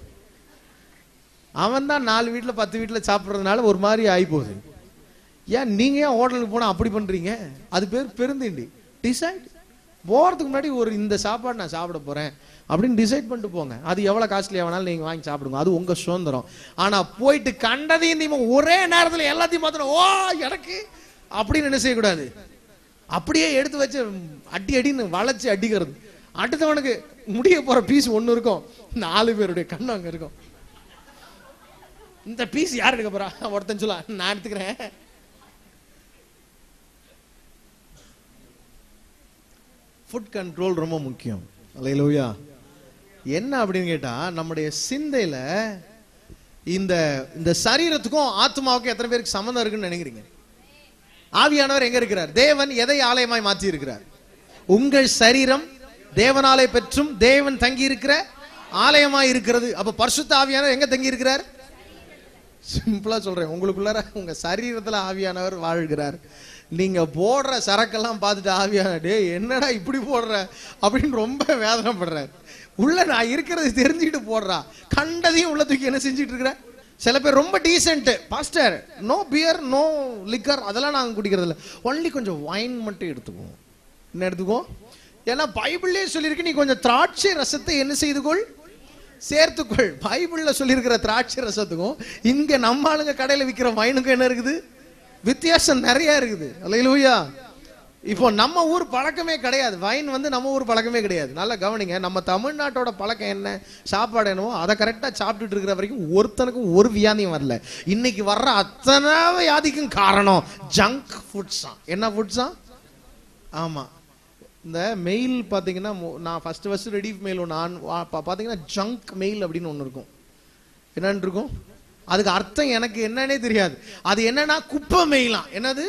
அவன் தான் நாலு வீட்டுல பத்து வீட்டுல சாப்பிட்றதுனால ஒரு மாதிரி ஆகி போகுது ஏன் நீங்க ஏன் ஹோட்டலுக்கு போனா அப்படி பண்றீங்க அது பேர் பெருந்தீண்டி டிசைட் போறதுக்கு முன்னாடி ஒரு இந்த சாப்பாடு நான் சாப்பிட போறேன் அப்படின்னு டிசைட் பண்ணிட்டு போங்க அது எவ்வளவு காஸ்ட்லியா வேணாலும் நீங்க வாங்கி சாப்பிடுங்க அது உங்க சுதந்திரம் ஆனா போயிட்டு கண்டதையும் நீங்க ஒரே நேரத்துல எல்லாத்தையும் பார்த்தோம் ஓ எனக்கு அப்படின்னு என்ன செய்யக்கூடாது அப்படியே எடுத்து வச்சு அடி அடின்னு வளைச்சு அடிக்கிறது அடுத்தவனுக்கு முடிய போற பீஸ் ஒண்ணு இருக்கும் நாலு பேருடைய கண்ணு அங்க இருக்கும் இந்த பீஸ் யார் எடுக்க போறா ஒருத்தன் சொல்ல நான் எடுத்துக்கிறேன் ஃபுட் கண்ட்ரோல் ரொம்ப முக்கியம் அலையிலூயா என்ன அப்படின்னு கேட்டா நம்முடைய சிந்தையில இந்த இந்த சரீரத்துக்கும் ஆத்மாவுக்கும் எத்தனை பேருக்கு சம்மந்தம் இருக்குன்னு நினைக்கிறீங்க ஆவியானவர் எங்க இருக்கிறார் தேவன் எதை ஆலயமாய் மாற்றி இருக்கிறார் உங்கள் சரீரம் தேவனாலே பெற்றும் தேவன் தங்கி இருக்கிற ஆலயமாய் இருக்கிறது அப்ப பரிசுத்த ஆவியானவர் எங்க தங்கி இருக்கிறார் சிம்பிளா சொல்றேன் உங்களுக்குள்ளார உங்க சரீரத்துல ஆவியானவர் வாழ்கிறார் நீங்க போடுற சரக்கெல்லாம் பார்த்துட்டு ஆவியான டேய் என்னடா இப்படி போடுற அப்படின்னு ரொம்ப வேதனைப்படுறாரு உள்ள நான் இருக்கிறது தெரிஞ்சுக்கிட்டு போடுறா கண்டதையும் உள்ள தூக்கி என்ன செஞ்சுட்டு இருக்கிற சில பேர் ரொம்ப decent pastor no beer no liquor அதெல்லாம் நாங்கள் குடிக்கிறது இல்லை ஒன்லி கொஞ்சம் வைன் மட்டும் எடுத்துக்குவோம் என்ன எடுத்துக்குவோம் ஏன்னா பைபிள்லயே சொல்லியிருக்கு நீ கொஞ்சம் திராட்சை ரசத்தை என்ன செய்துகொள் சேர்த்துக்கொள் பைபிள்ல சொல்லியிருக்கிற திராட்சை ரசத்துக்கும் இங்க நம்ம ஆளுங்க கடையில விற்கிற வைனுக்கும் என்ன இருக்குது வித்தியாசம் நிறைய இருக்குது அல்லையிலூயா இப்போ நம்ம ஊர் பழக்கமே கிடையாது வைன் வந்து நம்ம ஊர் பழக்கமே கிடையாது நல்லா கவனிங்க நம்ம தமிழ்நாட்டோட பழக்கம் என்ன சாப்பாடு என்னவோ அதை கரெக்டாக சாப்பிட்டுட்டு இருக்கிற வரைக்கும் ஒருத்தனுக்கும் ஒரு வியாதியும் வரல இன்னைக்கு வர்ற அத்தனை வியாதிக்கும் காரணம் ஜங்க் ஃபுட்ஸா என்ன ஃபுட்ஸா ஆமா இந்த மெயில் பார்த்தீங்கன்னா மோ- நான் ஃபர்ஸ்ட் ஃபர்ஸ்ட் ரெடி மெயில் ஒன்று ஆன் வா- பா- பார்த்தீங்கன்னா ஜங்க் மெயில் அப்படின்னு ஒன்று இருக்கும் என்னன்னு இருக்கும் அதுக்கு அர்த்தம் எனக்கு என்னன்னே தெரியாது அது என்னன்னா குப்பை மெயிலாம் என்னது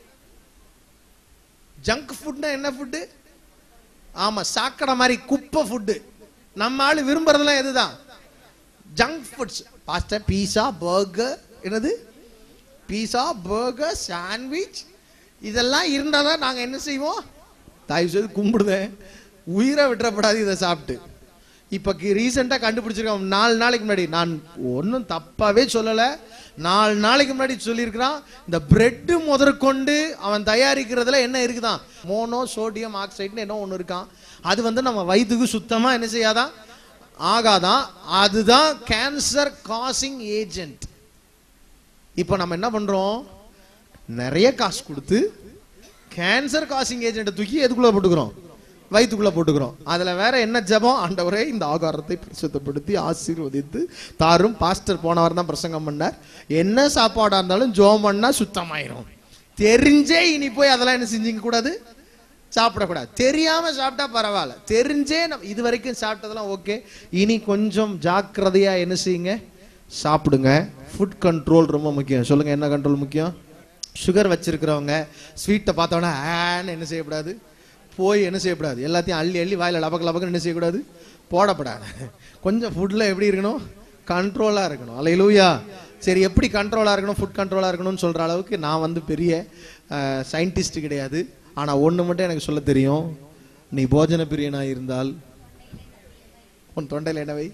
ஜங்க் ஃபுட்னா என்ன ஃபுட்டு ஆமா சாக்கடை மாதிரி குப்பை ஃபுட்டு நம்ம ஆளு விரும்புறதெல்லாம் எதுதான் junk foods pasta pizza burger என்னது பீஸா பர்கர் சாண்ட்விச் இதெல்லாம் இருந்தால் தான் நாங்கள் என்ன செய்வோம் தயவு செய்து கும்பிடுதேன் உயிரை விட்டுறப்படாது இதை சாப்பிட்டு இப்போ ரீசெண்டாக கண்டுபிடிச்சிருக்கோம் நாலு நாளைக்கு முன்னாடி நான் ஒன்றும் தப்பாகவே சொல்லலை நாலு நாளைக்கு முன்னாடி சொல்லியிருக்கிறான் இந்த பிரெட்டு முதற்கொண்டு அவன் தயாரிக்கிறதுல என்ன இருக்குதான் மோனோ சோடியம் ஆக்சைடுன்னு என்ன ஒன்று இருக்கான் அது வந்து நம்ம வயிற்றுக்கு சுத்தமாக என்ன செய்யாதான் ஆகாதான் அதுதான் கேன்சர் காசிங் ஏஜென்ட் இப்போ நம்ம என்ன பண்றோம் நிறைய காசு கொடுத்து கேன்சர் காசிங் ஏஜென்ட்டை தூக்கி எதுக்குள்ள போட்டுக்கிறோம் வயிற்றுக்குள்ள போட்டுக்கிறோம் அதுல வேற என்ன ஜெபம் ஆண்டவரே இந்த ஆகாரத்தை பரிசுத்தப்படுத்தி ஆசீர்வதித்து தாரும் பாஸ்டர் போனவர் தான் பிரசங்கம் பண்ணார் என்ன சாப்பாடா இருந்தாலும் ஜோம் பண்ணா சுத்தமாயிரும் தெரிஞ்சே இனி போய் அதெல்லாம் என்ன செஞ்சுக்க கூடாது சாப்பிடக்கூடாது தெரியாம சாப்பிட்டா பரவாயில்ல தெரிஞ்சே நம்ம இது வரைக்கும் சாப்பிட்டதெல்லாம் ஓகே இனி கொஞ்சம் ஜாக்கிரதையா என்ன செய்யுங்க சாப்பிடுங்க ஃபுட் கண்ட்ரோல் ரொம்ப முக்கியம் சொல்லுங்க என்ன கண்ட்ரோல் முக்கியம் சுகர் வச்சிருக்கிறவங்க ஸ்வீட்டை பார்த்தோன்னா ஆன்னு என்ன செய்யக்கூடாது போய் என்ன செய்யக்கூடாது எல்லாத்தையும் அள்ளி அள்ளி வாயில லபக்கு லபக்கு என்ன செய்யக்கூடாது போடப்படாது கொஞ்சம் ஃபுட்டில் எப்படி இருக்கணும் கண்ட்ரோலாக இருக்கணும் அலையிலூயா சரி எப்படி கண்ட்ரோலாக இருக்கணும் ஃபுட் கண்ட்ரோலாக இருக்கணும்னு சொல்கிற அளவுக்கு நான் வந்து பெரிய சயின்டிஸ்ட் கிடையாது ஆனால் ஒன்று மட்டும் எனக்கு சொல்ல தெரியும் நீ போஜன பிரியனாக இருந்தால் உன் தொண்டையில் என்னவை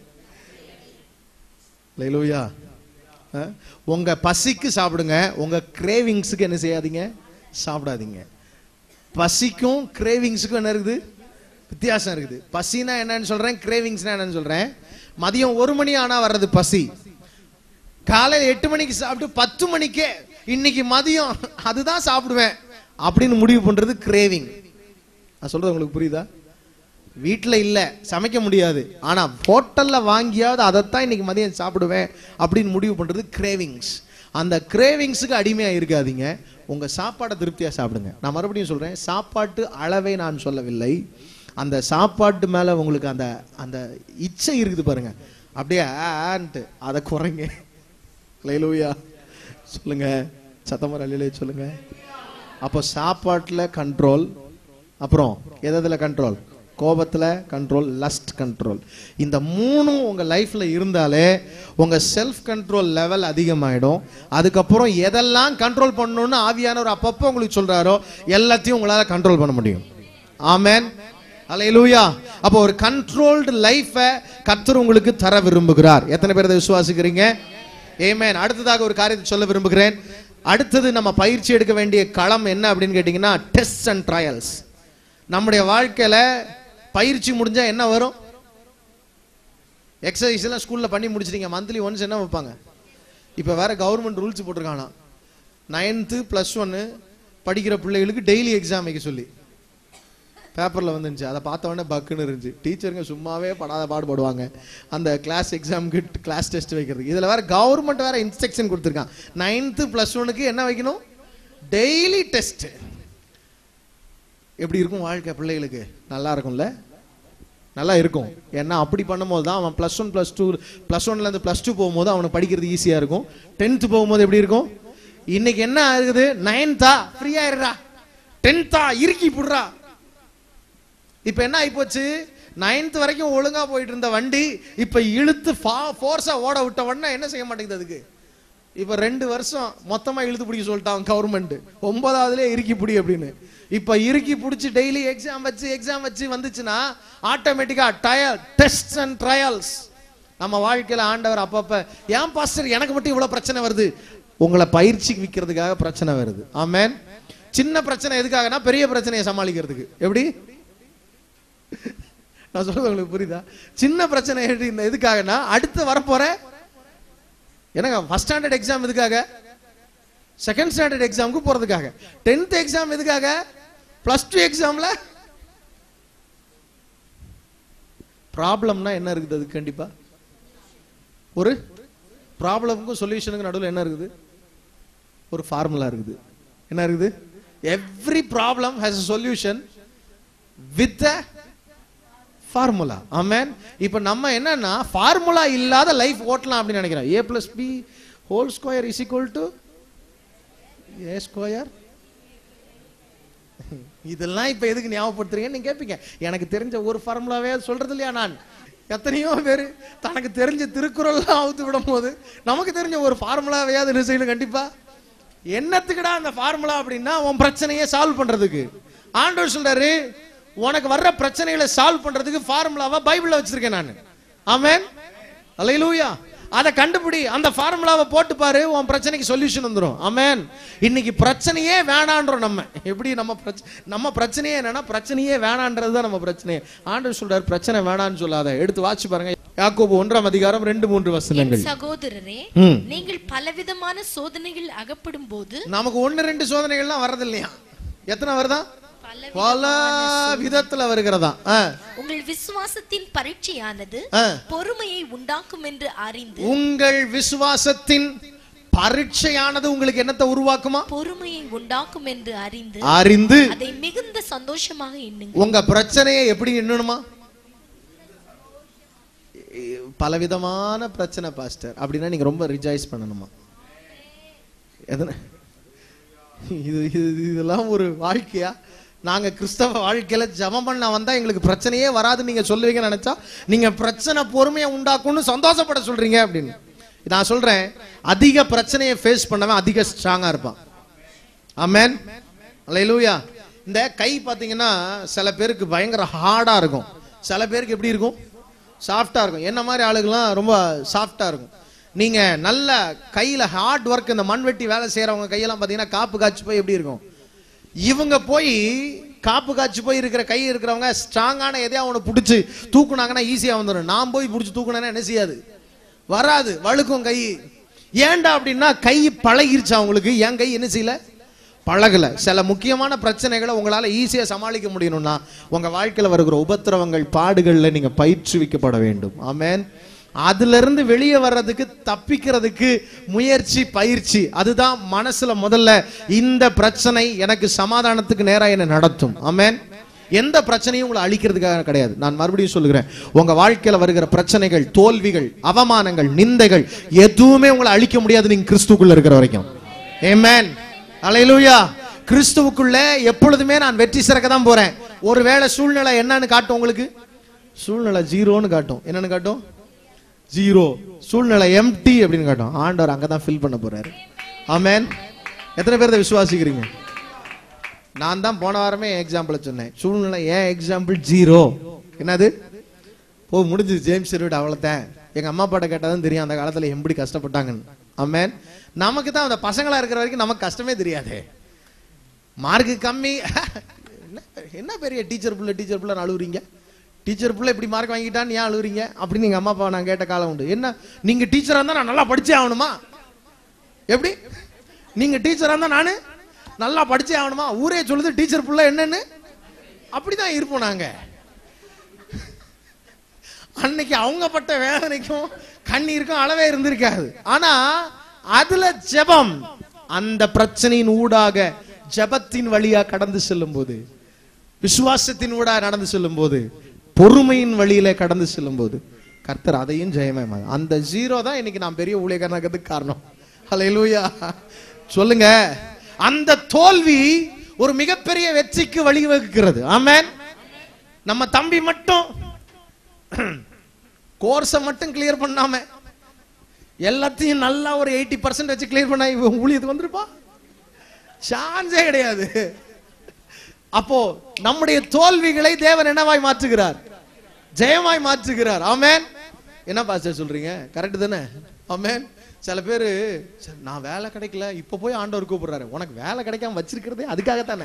லைலூயா உங்க பசிக்கு சாப்பிடுங்க உங்க கிரேவிங்ஸுக்கு என்ன செய்யாதீங்க சாப்பிடாதீங்க பசிக்கும் கிரேவிங்ஸுக்கும் என்ன இருக்குது வித்தியாசம் இருக்குது பசினா என்னன்னு சொல்றேன் கிரேவிங்ஸ்னா என்னன்னு சொல்றேன் மதியம் ஒரு மணி ஆனா வர்றது பசி காலையில் எட்டு மணிக்கு சாப்பிட்டு பத்து மணிக்கே இன்னைக்கு மதியம் அதுதான் சாப்பிடுவேன் அப்படின்னு முடிவு பண்றது கிரேவிங் நான் சொல்றது உங்களுக்கு புரியுதா வீட்டில் இல்லை சமைக்க முடியாது ஆனா ஹோட்டல்ல வாங்கியாவது அதைத்தான் இன்னைக்கு மதியம் சாப்பிடுவேன் அப்படின்னு முடிவு பண்றது கிரேவிங்ஸ் அந்த கிரேவிங்ஸுக்கு அடிமையா இருக்காதீங்க உங்க சாப்பாடை திருப்தியா சாப்பிடுங்க நான் மறுபடியும் சொல்றேன் சாப்பாட்டு அளவை நான் சொல்லவில்லை அந்த சாப்பாட்டு மேல உங்களுக்கு அந்த அந்த இச்சை இருக்குது பாருங்க அப்படியே ஆன்ட்டு அதை குறைங்க லைலூயா சொல்லுங்க சத்தமர அலையிலே சொல்லுங்க அப்போ சாப்பாட்டுல கண்ட்ரோல் அப்புறம் எதுல கண்ட்ரோல் கோபத்துல கண்ட்ரோல் லஸ்ட் கண்ட்ரோல் இந்த மூணும் உங்க லைஃப்ல இருந்தாலே உங்க செல்ஃப் கண்ட்ரோல் லெவல் அதிகமாயிடும் அதுக்கப்புறம் எதெல்லாம் கண்ட்ரோல் பண்ணணும்னு ஆவியானவர் அப்பப்போ உங்களுக்கு சொல்றாரோ எல்லாத்தையும் உங்களால கண்ட்ரோல் பண்ண முடியும் ஆமென் அல்லேலூயா அப்போ ஒரு கண்ட்ரோல்டு லைஃபை கர்த்தர் உங்களுக்கு தர விரும்புகிறார் எத்தனை பேர் இதை விசுவாசிக்கிறீங்க ஏமேன் அடுத்ததாக ஒரு காரியத்தை சொல்ல விரும்புகிறேன் அடுத்தது நம்ம பயிற்சி எடுக்க வேண்டிய களம் என்ன அப்படின்னு கேட்டிங்கன்னா டெஸ்ட் அண்ட் ட்ரையல்ஸ் நம்முடைய வாழ்க்கையில பயிற்சி முடிஞ்சா என்ன வரும் எக்ஸசைஸ் எல்லாம் ஸ்கூல்ல பண்ணி முடிச்சிட்டீங்க மந்த்லி ஒன்ஸ் என்ன வைப்பாங்க இப்போ வேற கவர்மெண்ட் ரூல்ஸ் போட்டிருக்கானா நைன்த்து ப்ளஸ் ஒன்னு படிக்கிற பிள்ளைகளுக்கு டெய்லி எக்ஸாம் வைக்க சொல்லி பேப்பரில் வந்துருந்துச்சு அதை பார்த்த உடனே பக்குன்னு இருந்துச்சு டீச்சருங்க சும்மாவே படாத பாடுபடுவாங்க அந்த கிளாஸ் எக்ஸாமுக்கு கிளாஸ் டெஸ்ட் வைக்கிறதுக்கு இதில் வேற கவர்மெண்ட் வேற இன்ஸ்ட்ரக்ஷன் கொடுத்துருக்கான் நைன்த்து ப்ளஸ் ஒனுக்கு என்ன வைக்கணும் டெய்லி டெஸ்ட் எப்படி இருக்கும் வாழ்க்கை பிள்ளைகளுக்கு நல்லா இருக்கும்ல நல்லா இருக்கும் ஏன்னா அப்படி பண்ணும்போது தான் அவன் plus one plus two plus ஒன்லேருந்து ப்ளஸ் டூ போகும்போது அவனுக்கு படிக்கிறது ஈஸியாக இருக்கும் டென்த்து போகும்போது எப்படி இருக்கும் இன்னைக்கு என்ன ஆகுது நைன்த்தா ஃப்ரீயா இருடா டென்த்தா இறுக்கி புடுறா இப்போ என்ன ஆயிப்போச்சு நைன்த் வரைக்கும் ஒழுங்கா போயிட்டு இருந்த வண்டி இப்போ இழுத்து ஃபோர்ஸா ஓட விட்ட உடனே என்ன செய்ய மாட்டேங்குது அதுக்கு இப்ப ரெண்டு வருஷம் மொத்தமா இழுத்து பிடிக்க சொல்லிட்டான் கவர்மெண்ட் ஒன்பதாவதுல இறுக்கி பிடி அப்படின்னு இப்ப இறுக்கி பிடிச்சி டெய்லி எக்ஸாம் வச்சு எக்ஸாம் வச்சு வந்துச்சுன்னா ஆட்டோமேட்டிக்கா டயல் டெஸ்ட் அண்ட் ட்ரையல்ஸ் நம்ம வாழ்க்கையில ஆண்டவர் அப்பப்ப ஏன் பாஸ்டர் எனக்கு மட்டும் இவ்வளவு பிரச்சனை வருது உங்களை பயிற்சி விற்கிறதுக்காக பிரச்சனை வருது ஆமென் சின்ன பிரச்சனை எதுக்காகனா பெரிய பிரச்சனையை சமாளிக்கிறதுக்கு எப்படி நான் சொல்றது உங்களுக்கு புரியுதா சின்ன பிரச்சனை எப்படி இந்த எதுக்காகனா அடுத்து வரப்போற என்னங்க ஃபர்ஸ்ட் ஸ்டாண்டர்ட் எக்ஸாம் எதுக்காக செகண்ட் ஸ்டாண்டர்ட் எக்ஸாமுக்கு போறதுக்காக டென்த் எக்ஸாம் எதுக்காக பிளஸ் டூ எக்ஸாம்ல ப்ராப்ளம்னா என்ன இருக்குது அது கண்டிப்பா ஒரு ப்ராப்ளமுக்கும் சொல்யூஷனுக்கும் நடுவில் என்ன இருக்குது ஒரு ஃபார்முலா இருக்குது என்ன இருக்குது every problem has a solution with a formula amen இப்போ நம்ம என்னன்னா ஃபார்முலா இல்லாத லைஃப் ஓட்டலாம் அப்படின்னு நினைக்கிறோம் A plus B whole square is equal to A square இதெல்லாம் இப்ப எதுக்கு ஞாபகப்படுத்துறீங்கன்னு நீங்க கேட்பீங்க எனக்கு தெரிஞ்ச ஒரு ஃபார்முலாவே சொல்றது இல்லையா நான் எத்தனையோ பேர் தனக்கு தெரிஞ்ச திருக்குறள்லாம் அவுத்து விடும் போது நமக்கு தெரிஞ்ச ஒரு ஃபார்முலாவையாவது என்ன செய்யணும் கண்டிப்பா என்னத்துக்குடா அந்த ஃபார்முலா அப்படின்னா உன் பிரச்சனையை சால்வ் பண்றதுக்கு ஆண்டவர் சொல்றாரு உனக்கு வர்ற பிரச்சனைகளை சால்வ் பண்றதுக்கு ஃபார்முலாவா பைபிள்ல வச்சிருக்கேன் நான் ஆமென் அல்லேலூயா அதை கண்டுபிடி அந்த ஃபார்முலாவை போட்டு பாரு உன் பிரச்சனைக்கு சொல்யூஷன் வந்துரும் ஆமென் இன்னைக்கு பிரச்சனையே வேணான்றோம் நம்ம எப்படி நம்ம பிரச்ச- நம்ம பிரச்சனையே என்னன்னா பிரச்சனையே வேணான்றது தான் நம்ம பிரச்சனையே ஆண்டவர் சொல்றாரு பிரச்சனை வேணான்னு சொல்லாத எடுத்து வாட்சி பாருங்க யாக்கோபு ஒன்றாம் அதிகாரம் ரெண்டு மூன்று வசனங்கள் சகோதரரே ம். நீங்கள் பலவிதமான சோதனைகள் அகப்படும் போது நமக்கு ஒன்னு ரெண்டு சோதனைகள்லாம் வர்றது இல்லையா எத்தனை வருதா பல பல விதத்துல வருகிறதா ஆ, உங்கள் விசுவாசத்தின் பரீட்சையானது ஆ. பொறுமையை உண்டாக்கும் என்று அறிந்து உங்கள் விசுவாசத்தின் பரீட்சையானது உங்களுக்கு என்னத்தை உருவாக்குமா பொறுமையை உண்டாக்கும் என்று அறிந்து அறிந்து அதை மிகுந்த சந்தோஷமாக எண்ணுங்க உங்க பிரச்சனையை எப்படி எண்ணணுமா பலவிதமான பிரச்சனை பாஸ்டர் அப்படின்னா நீங்க ரொம்ப ரிஜாய்ஸ் பண்ணணுமா எதன இது இது இதெல்லாம் ஒரு வாழ்க்கையா நாங்க கிறிஸ்தவ வாழ்க்கையில ஜெபம் பண்ண வந்தா எங்களுக்கு பிரச்சனையே வராதுன்னு நீங்க சொல்லுவீங்கன்னு நினைச்சா நீங்க பிரச்சனை பொறுமையை உண்டாக்கும்னு சந்தோஷப்பட சொல்றீங்க அப்படின்னு நான் சொல்றேன் அதிக பிரச்சனையை ஃபேஸ் பண்ணவன் அதிக ஸ்ட்ராங்கா இருப்பான் ஆமென் அல்லேலூயா இந்த கை பாத்தீங்கன்னா சில பேருக்கு பயங்கர ஹார்டா இருக்கும் சில பேருக்கு எப்படி இருக்கும் சாஃப்டா இருக்கும் என்ன மாதிரி ஆளுங்கலாம் ரொம்ப சாஃப்டா இருக்கும் நீங்க நல்ல கையில ஹார்ட் ஒர்க் இந்த மண்வெட்டி வேலை செய்யறவங்க கையெல்லாம் பாத்தீங்கன்னா காப்பு காய்ச்சி போய் எப்படி இருக்கும் இவங்க போய் காப்பு காய்ச்சி போய் இருக்கிற கை இருக்கிறவங்க ஸ்ட்ராங்கான எதையா அவனை பிடிச்சி தூக்குனாங்கன்னா ஈஸியா வந்துடும் நான் போய் பிடிச்சி தூக்குனேன்னா என்ன செய்யாது வராது வழுக்கும் கை ஏன்டா அப்படின்னா கை பழகிருச்சு அவங்களுக்கு என் கை என்ன செய்யல பழகல சில முக்கியமான பிரச்சனைகளை உங்களால ஈஸியா சமாளிக்க முடியணும்னா உங்க வாழ்க்கையில வருகிற உபத்திரவங்கள் பாடுகள்ல நீங்க பயிற்றுவிக்கப்பட வேண்டும் ஆமென் அதுல இருந்து வெளியே வர்றதுக்கு தப்பிக்கிறதுக்கு முயற்சி பயிற்சி அதுதான் மனசுல முதல்ல இந்த பிரச்சனை எனக்கு சமாதானத்துக்கு நேரா என்ன நடத்தும் ஆமென் எந்த பிரச்சனையும் உங்களை அழிக்கிறதுக்காக கிடையாது நான் மறுபடியும் சொல்லுகிறேன் உங்க வாழ்க்கையில வருகிற பிரச்சனைகள் தோல்விகள் அவமானங்கள் நிந்தைகள் எதுவுமே உங்களை அழிக்க முடியாது நீங்க கிறிஸ்துக்குள்ள இருக்கிற வரைக்கும் ஏமேன் அலையிலூயா கிறிஸ்துவுக்குள்ள எப்பொழுதுமே நான் வெற்றி சிறக்க தான் போறேன் ஒருவேளை சூழ்நிலை என்னன்னு காட்டும் உங்களுக்கு சூழ்நிலை ஜீரோன்னு காட்டும் என்னன்னு காட்டும் ஜீரோ சூழ்நிலை எம்டி அப்படின்னு காட்டும் ஆண்டவர் அங்கதான் ஃபில் பண்ண போறாரு ஆமென் எத்தனை பேர் இதை விசுவாசிக்கிறீங்க நான் தான் போன வாரமே எக்ஸாம்பிள சொன்னேன் சூழ்நிலை ஏன் எக்ஸாம்பிள் ஜீரோ என்னது ஓ முடிஞ்சது ஜேம்ஸ் விட அவ்வளோதான் எங்க அம்மா அப்பாட்ட கேட்டாதான் தெரியும் அந்த காலத்துல எப்படி கஷ்டப்பட்டாங்கன்னு ஆமென் நமக்கு தான் அந்த பசங்களா இருக்கிற வரைக்கும் நமக்கு கஷ்டமே தெரியாதே மார்க் கம்மி என்ன- என்ன பெரிய டீச்சர் புள்ள டீச்சர் புள்ள அழுவுறீங்க டீச்சர் புள்ள இப்படி மார்க் வாங்கிட்டான்னு ஏன் அழுவுறீங்க அப்படின்னு எங்க அம்மா அப்பா நான் கேட்ட காலம் உண்டு என்ன நீங்க டீச்சரா இருந்தா நான் நல்லா படிச்சே ஆகணுமா எப்படி நீங்க டீச்சரா இருந்தா நானு நல்லா படிச்சே ஆகணுமா ஊரே சொல்லுது டீச்சர் புள்ள என்னன்னு அப்படிதான் இருப்போம் நாங்க அன்னைக்கு அவங்க பட்ட வேதனைக்கும் கண்ணீருக்கும் அளவே இருந்திருக்காது ஆனா அதுல ஜெபம் அந்த பிரச்சனையின் ஊடாக ஜெபத்தின் வழியா கடந்து செல்லும் போது விசுவாசத்தின் ஊடாக நடந்து செல்லும் போது பொறுமையின் வழியில கடந்து செல்லும் போது கர்த்தர் அதையும் ஜெயமே அந்த ஜீரோ தான் இன்னைக்கு நான் பெரிய ஊழியக்காரனாகிறதுக்கு காரணம் ஹalleluya சொல்லுங்க அந்த தோல்வி ஒரு மிகப்பெரிய வெற்றிக்கு வழிவகுக்கிறது ஆமென் நம்ம தம்பி மட்டும் கோர்ஸை மட்டும் கிளியர் பண்ணாம எல்லாத்தையும் நல்லா ஒரு எயிட்டி பர்சன்ட் வச்சு கிளியர் பண்ணா இவன் ஊழியத்துக்கு வந்திருப்பா சான்ஸே கிடையாது அப்போ நம்முடைய தோல்விகளை தேவன் என்னவாய் மாற்றுகிறார் ஜெயமாய் மாற்றுகிறார் ஆமென் என்ன பாஸ்டர் சொல்றீங்க கரெக்ட் தானே ஆமென் சில பேரு "சரி, நான் வேலை கிடைக்கல இப்ப போய் ஆண்டவர் கூப்பிடுறாரு உனக்கு வேலை கிடைக்காம வச்சிருக்கிறதே அதுக்காகத்தானே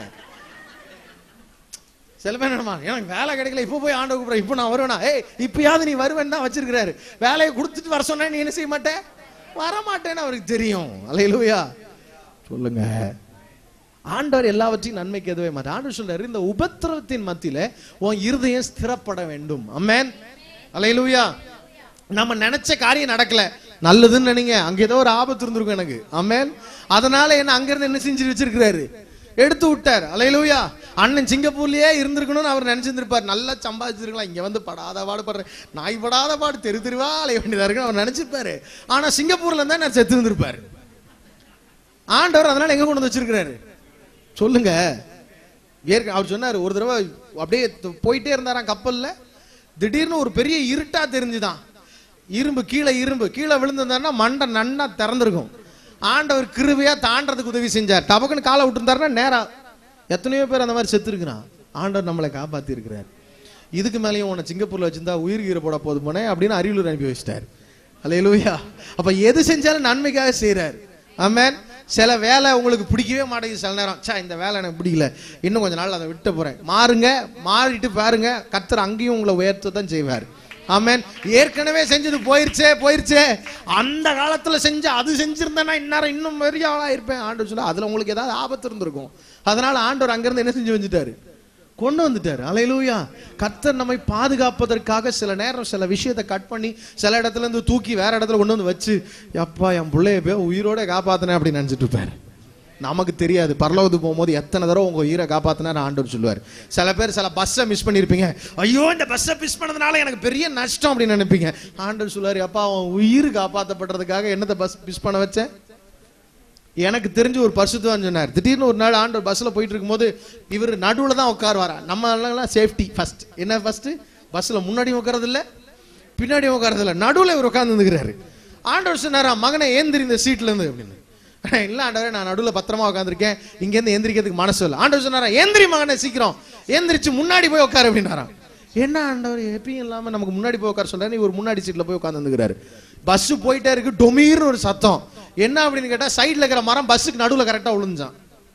சில பேர் என்னமா எனக்கு வேலை கிடைக்கல இப்ப போய் ஆண்டவர் கூப்பிடுற இப்ப நான் வருவேனா ஏய் இப்பயாவது நீ வருவேன் தான் வச்சிருக்கிறாரு வேலையை கொடுத்துட்டு வர சொன்னா நீ என்ன செய்ய மாட்டே வர மாட்டேன்னு அவருக்கு தெரியும் அலையிலுயா சொல்லுங்க ஆண்டவர் எல்லாவற்றையும் நன்மைக்கு எதுவே மாட்டார் ஆண்டவர் சொல்றாரு இந்த உபத்திரவத்தின் மத்தியில உன் இருதயம் ஸ்திரப்பட வேண்டும் அம்மேன் அலையிலுயா நம்ம நினைச்ச காரியம் நடக்கல நல்லதுன்னு நினைங்க அங்க ஏதோ ஒரு ஆபத்து இருந்திருக்கும் எனக்கு அம்மேன் அதனால என்ன அங்க இருந்து என்ன செஞ்சு வச்சிருக்கிறாரு எடுத்து விட்டார் அலையிலுயா அண்ணன் சிங்கப்பூர்லயே இருந்திருக்கணும்னு அவர் நினைச்சிருந்திருப்பார் நல்லா சம்பாதிச்சிருக்கலாம் இங்க வந்து படாத பாடு படுறேன் நாய் படாத பாடு தெரு தெருவா அலைய வேண்டியதா இருக்குன்னு அவர் நினைச்சிருப்பாரு ஆனா சிங்கப்பூர்ல இருந்தா நான் செத்து இருந்திருப்பாரு ஆண்டவர் அதனால எங்க கொண்டு வந்து வச்சிருக்கிறாரு சொல்லுங்க ஏற்க அவர் சொன்னாரு ஒரு தடவை அப்படியே து- போயிட்டே இருந்தாராம் கப்பல்ல திடீர்னு ஒரு பெரிய இருட்டா தெரிஞ்சுதான் இரும்பு கீழே இரும்பு கீழே விழுந்திருந்தாருன்னா மண்டை நன்னா திறந்திருக்கும் ஆண்டவர் கிருபையா தாண்டறதுக்கு உதவி செஞ்சார் டபக்குன்னு காலை விட்டுருந்தாருன்னா நேரா எத்தனையோ பேர் அந்த மாதிரி செத்து இருக்கிறான் ஆண்டவர் நம்மளை காப்பாத்தி இருக்கிறார் இதுக்கு மேலேயும் உன்னை சிங்கப்பூர்ல வச்சிருந்தா உயிர் கீரை போட போது போனே அப்படின்னு அரியலூர் அனுப்பி வச்சிட்டார் அல்லேலூயா அப்ப எது செஞ்சாலும் நன்மைக்காக செய்றார் ஆமென் சில வேலை உங்களுக்கு பிடிக்கவே மாட்டேங்குது சில நேரம் சா இந்த வேலை எனக்கு பிடிக்கல இன்னும் கொஞ்ச நாள் அதை விட்டு போறேன் மாறுங்க மாறிட்டு பாருங்க கர்த்தர் அங்கேயும் உங்களை உயர்த்த தான் செய்வார் ஆமென் ஏற்கனவே செஞ்சது போயிருச்சே போயிருச்சே அந்த காலத்துல செஞ்ச அது செஞ்சிருந்தேன்னா இந்நேரம் இன்னும் பெரிய ஆளா இருப்பேன் ஆண்டவர் சொல்ல அதுல உங்களுக்கு ஏதாவது ஆபத்து இருந்திருக்கும் அதனால ஆண்டவர் அங்கிருந்து என்ன செஞ்சு வந்துட்டாரு கொண்டு வந்துட்டாரு அலையிலூயா கர்த்தர் நம்மை பாதுகாப்பதற்காக சில நேரம் சில விஷயத்தை கட் பண்ணி சில இடத்துல இருந்து தூக்கி வேற இடத்துல கொண்டு வந்து வச்சு அப்பா என் பிள்ளைய போய் உயிரோட காப்பாத்தினேன் அப்படின்னு நினைச்சிட்டு இருப்பாரு நமக்கு தெரியாது பரலோகத்துக்கு போகும்போது எத்தனை தடவை உங்க உயிரை காப்பாத்தினார் ஆண்டவர் சொல்லுவார் சில பேர் சில பஸ்ஸை மிஸ் பண்ணியிருப்பீங்க ஐயோ இந்த பஸ்ஸை மிஸ் பண்ணதுனால எனக்கு பெரிய நஷ்டம் அப்படின்னு நினைப்பீங்க ஆண்டவர் சொல்லுவாரு அப்பா அவன் உயிர் காப்பாற்றப்படுறதுக்காக என்னத்தை பஸ் மிஸ் பண்ண வச்சேன் எனக்கு தெரிஞ்சு ஒரு பரிசுத்தவான் சொன்னார் திடீர்னு ஒரு நாள் ஆண்டவர் பஸ்ல போயிட்டு இருக்கும்போது இவர் நடுவுல தான் உட்காருவாரா நம்ம எல்லாம் சேஃப்டி ஃபர்ஸ்ட் என்ன ஃபர்ஸ்ட் பஸ்ல முன்னாடியும் உட்காரது இல்ல பின்னாடியும் உட்காரது இல்ல நடுவுல இவர் உட்கார்ந்து இருந்துக்கிறாரு ஆண்டவர் சொன்னாரா மகனை ஏந்திரி இந்த சீட்ல இருந்து அப்படின்னு இல்ல ஆண்டவரே நான் நடுவுல பத்திரமா உட்காந்துருக்கேன் இங்க இருந்து எந்திரிக்கிறதுக்கு மனசு இல்லை ஆண்டவர் சொன்னாரா ஏந்திரி மகனை சீக்கிரம் ஏந்திரிச்சு முன்னாடி போய் உட்காரு அப்படின்னாராம் என்ன ஆண்டவர் எப்பயும் இல்லாம நமக்கு முன்னாடி போய் உட்கார சொல்றாரு இவர் முன்னாடி சீட்ல போய் உட்காந்துருக்கிறாரு பஸ் போயிட்டே இருக்கு டொமீர்னு ஒரு சத்தம் என்ன அப்படின்னு கேட்டா சைடுல இருக்கிற மரம் பஸ்ஸுக்கு நடுவுல கரெக்டா விழுந்துச்சான்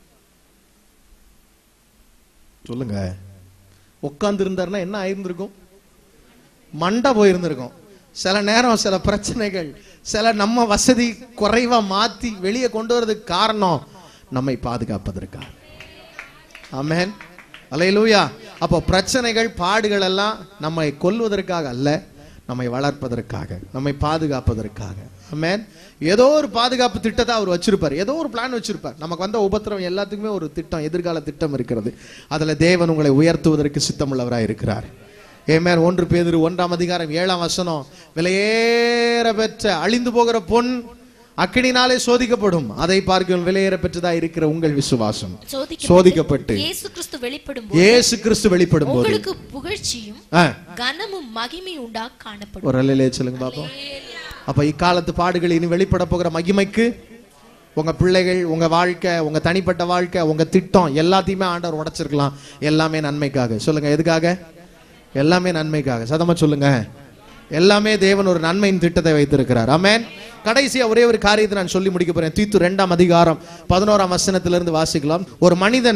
சொல்லுங்க உட்கார்ந்து இருந்தாருன்னா என்ன ஆயிருந்திருக்கும் மண்டை போயிருந்திருக்கும் சில நேரம் சில பிரச்சனைகள் சில நம்ம வசதி குறைவா மாத்தி வெளியே கொண்டு வரதுக்கு காரணம் நம்மை பாதுகாப்பதற்காக ஆமென் அலையிலூயா அப்போ பிரச்சனைகள் பாடுகள் எல்லாம் நம்மை கொல்வதற்காக அல்ல நம்மை வளர்ப்பதற்காக நம்மை பாதுகாப்பதற்காக ஆமென் ஏதோ ஒரு பாதுகாப்பு திட்டத்தை அவர் வச்சிருப்பார் ஏதோ ஒரு பிளான் வச்சிருப்பார் நமக்கு வந்த உபத்திரம் எல்லாத்துக்குமே ஒரு திட்டம் எதிர்கால திட்டம் இருக்கிறது அதுல தேவன் உங்களை உயர்த்துவதற்கு சித்தமுள்ளவராய் இருக்கிறார் ஏமேன் ஒன்று பேதுரு ஒன்றாம் அதிகாரம் ஏழாம் வசனம் விலையேற பெற்ற அழிந்து போகிற பொன் அக்கினினாலே சோதிக்கப்படும் அதை பார்க்கும் விலையேற பெற்றதா இருக்கிற உங்கள் விசுவாசம் சோதிக்கப்பட்டு சோதிக்கப்பட்டு இயேசு கிறிஸ்து வெளிப்படும் இயேசு கிறிஸ்து வெளிப்படும் போது உங்களுக்கு புகழ்ச்சியும் ஆ, கனமும் மகிமை உண்டா காணப்படும் ஒரு அல்லையிலே சொல்லுங்க பாப்போம் அப்ப இக்காலத்து பாடுகள் இனி வெளிப்பட போகிற மகிமைக்கு உங்க பிள்ளைகள் உங்க வாழ்க்கை உங்க தனிப்பட்ட வாழ்க்கை உங்க திட்டம் எல்லாத்தையுமே ஆண்டவர் உடைச்சிருக்கலாம் எல்லாமே நன்மைக்காக சொல்லுங்க எதுக்காக எல்லாமே நன்மைக்காக சதமா சொல்லுங்க எல்லாமே தேவன் ஒரு நன்மையின் திட்டத்தை வைத்திருக்கிறார் ஆமென் கடைசியா ஒரே ஒரு காரியத்தை நான் சொல்லி முடிக்க போறேன் தீத்து ரெண்டாம் அதிகாரம் பதினோராம் வசனத்திலிருந்து வாசிக்கலாம் ஒரு மனிதன்